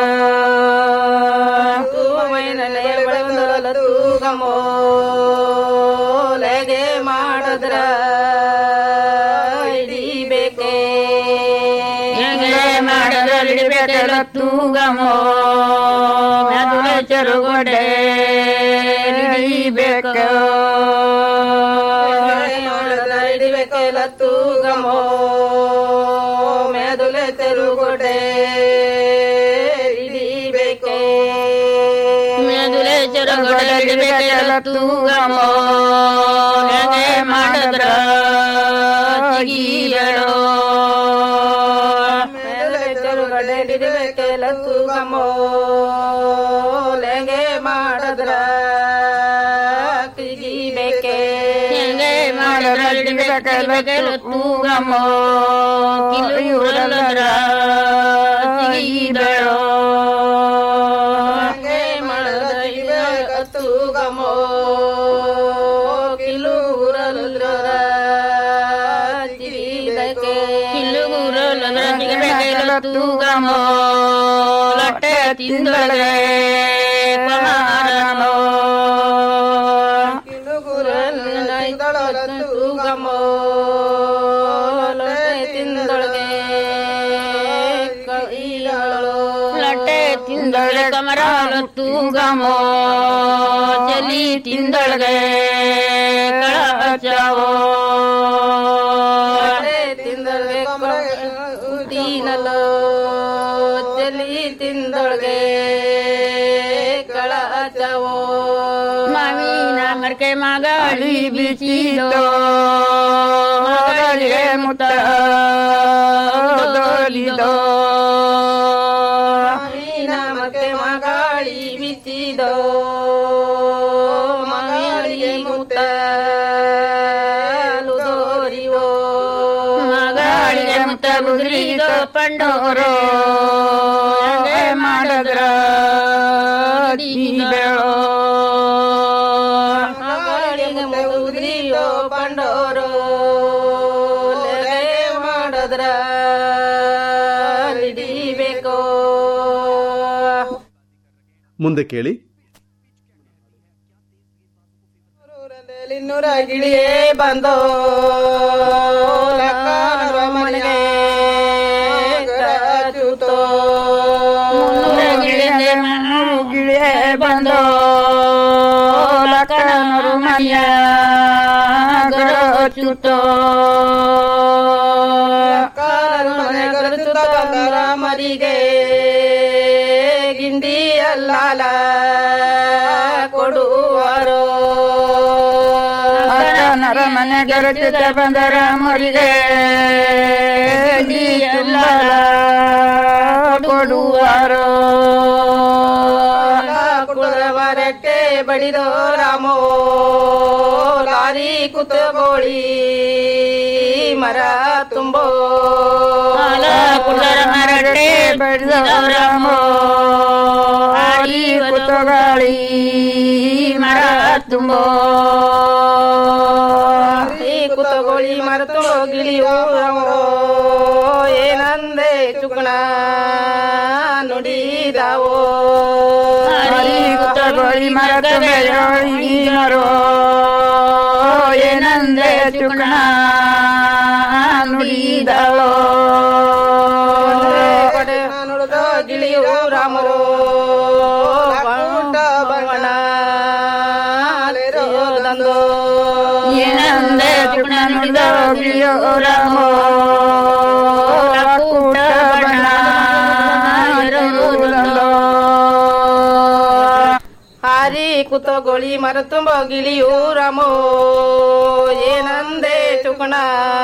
ಮೈನನೆ ಬಳೆ ಬಂದೋ ಗಮ್ಮೋ ಲೆಗೆ ಮಾಡಿದ್ರ ಹಿಡಿಬೇಕೇ ಹೆಂಗೆ ಮಾಡಿದ್ರ ಹಿಡಿಬೇಕಲ್ಲ ತೂಗಮೋ ಮೆದುಳ ಚರುಗೊಡೆ ಹಿಡಿಬೇಕು ಹಿಡಿಬೇಕೆಲ್ಲ ತೂಗಮೋ ಮೆದುಳೆ ತೆರುಗೊಡೆ ಹಿಡಿಬೇಕೇ ಮೆದುಳೆ ಚರುಗೊಡೆ ಹಿಡಿಬೇಕಲ್ಲ ತೂಗಮೋ ಹೆಂಗೆ ಮಾಡಿದ್ರ ತೆಗಿಯಡೋ ಮೆದುಳೆ ತೆರುಗೊಡೆ ಹಿಡಿಬೇಕೆಲ್ಲ ತೂಗಮೋ ಲೆಗೆ ಮಾಡಿದ್ರ ತೆಗಿಬೇಕೇ ಹೆಂಗೆ ಮಾಡಿದ್ರ ಹಿಡಿಬೇಕಲ್ಲ ತೂಗಮೋ ಕಿಲುರಲ್ಲದ್ರ ತೆಗಿದಳೋ ಹಂಗೆ ಮಾಡಿದ್ರ ಹಿಡಿಬೇಕ ತೂಗಮೋ ಕಿಲೂರಲ್ಲದ್ರ ತಿರಿದಕ್ಕೆ ಕಿಲುಗುರಲ್ಲದ್ರ ತೆಗಿಬೇಕಲ್ಲ ತೂಗಮೋ ಲಟ್ಟೆ ತಿಂದಳೆ ಕೊಮಾರನೋ ತೂಗಮೋ ಲೊಟ್ಟೆ ತಿಂದೊಳಗೆ ಕೈಯಾಳು ಲಟ್ಟೆ ತಿಂದಳೆ ಕಮರಾಲ ತೂಗಮೋ ಚಲಿ ತಿಂದೊಳಗೆ ಕಳಚಾವೋ ಲೊಟ್ಟೆ ತಿಂದೊಳಗೆ ತೀನಲು ಚಲಿ ತಿಂದೊಳಗೆ ಕಳಚವೋ ಮಾವಿನ ಮರ್ಕೆ ಮಗಾಳಿ ಬಿಸಿದೋ ಮಗಳಿಗೆ ಮುತ್ತ ದೋಲಿದೋ ನಮಗೆ ಮಗಾಳಿ ಬಿಸಿದೋ ಮಗಳಿಗೆ ಮುತ್ತ ದೋರಿವೋ ಮಗಳಿಗೆ ಮುತ್ತ ಬುದ್ರಿದೋ ಪಂಡೋರೋ ಹಂಗೆ ಮಾಡಿದ್ರ ಬೇಳೋ ಮಗಳಿಗೆ ಉದ್ರಿಯೋ ಪಂಡೋರೋ ಲೆಗೆ ಮಾಡದ್ರ ಹಿಡಿಬೇಕೋ ಮುಂದೆ ಕೇಳಿ ಇನ್ನೂರ ಗಿಳಿಯೇ ಬಂದೋ ಲಕ್ಕಾಡುವ ಮನೆಗೆ ಗರಜುತೋ ಗಿಳಿಯೇ ಗಿಳಿಯೇ ಬಂದೋ ಲಕ್ಕನರು ಮನೆಯ ಗರಚುತೋ ಲಕ್ಕಾಡುವ ಮನೆ ಗರಜುತ ಬಂದರ ಮರಿಗೆ ಗಿಂಡಿ ಅಲ್ಲಾಲ ಕೊಡುವರೋ ನರ ಮನೆ ಗರಚುತ ಬಂದರ ಮರಿಗೆ ಎಲ್ಲ ಕೊಡುವರೋ ಕುಡುವರಕ್ಕೆ ಬಡಿದೋ ರಾಮೋ ಲಾರಿ ಕುತಗೋಳಿ ಮರ ತುಂಬೋ ಕುಡರ ಮರಟೆ ಬಡಿದವರಮೋ ಆಡಿ ಕುತಗಾಳಿ ಮರ ತುಂಬೋ ಕುತಗೋಳಿ ಮರ ಚುಕಣ ನುಡಿದಾವೋ ಹರಿ ಕುತಗೋಳಿ ಮರದ ಮರೋ ಏನಂದ್ರೆ ಚುಕಣ ನುಡಿದವೋ ನುಡಿದ ಗಿಳಿಯು ರಾಮರೋ ಬಣ್ಣ ದಂದು ಏನಂದ್ರೆ ಚುಕಣ ನುಡಿದೋ ರಾಮೋ ಕೂಟ ಬಣ್ಣ ಇರುವುದಲ್ಲೋ ಹಾರಿ ಕುತಗೋಳಿ ಮರ ತುಂಬ ಗಿಳಿಯು ರಾಮೋ ಏನಂದೆ ಚುಕಣ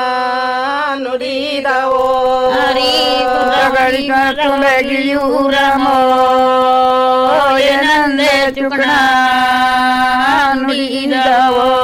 ನುಡಿದಾವೋ ಹರಿ ಕುತಗೋಳಿ ಮರತುಂಬಗಿಯು ರಾಮೋ ಏನಂದೆ ಚುಕಣ ನುಡಿದವೋ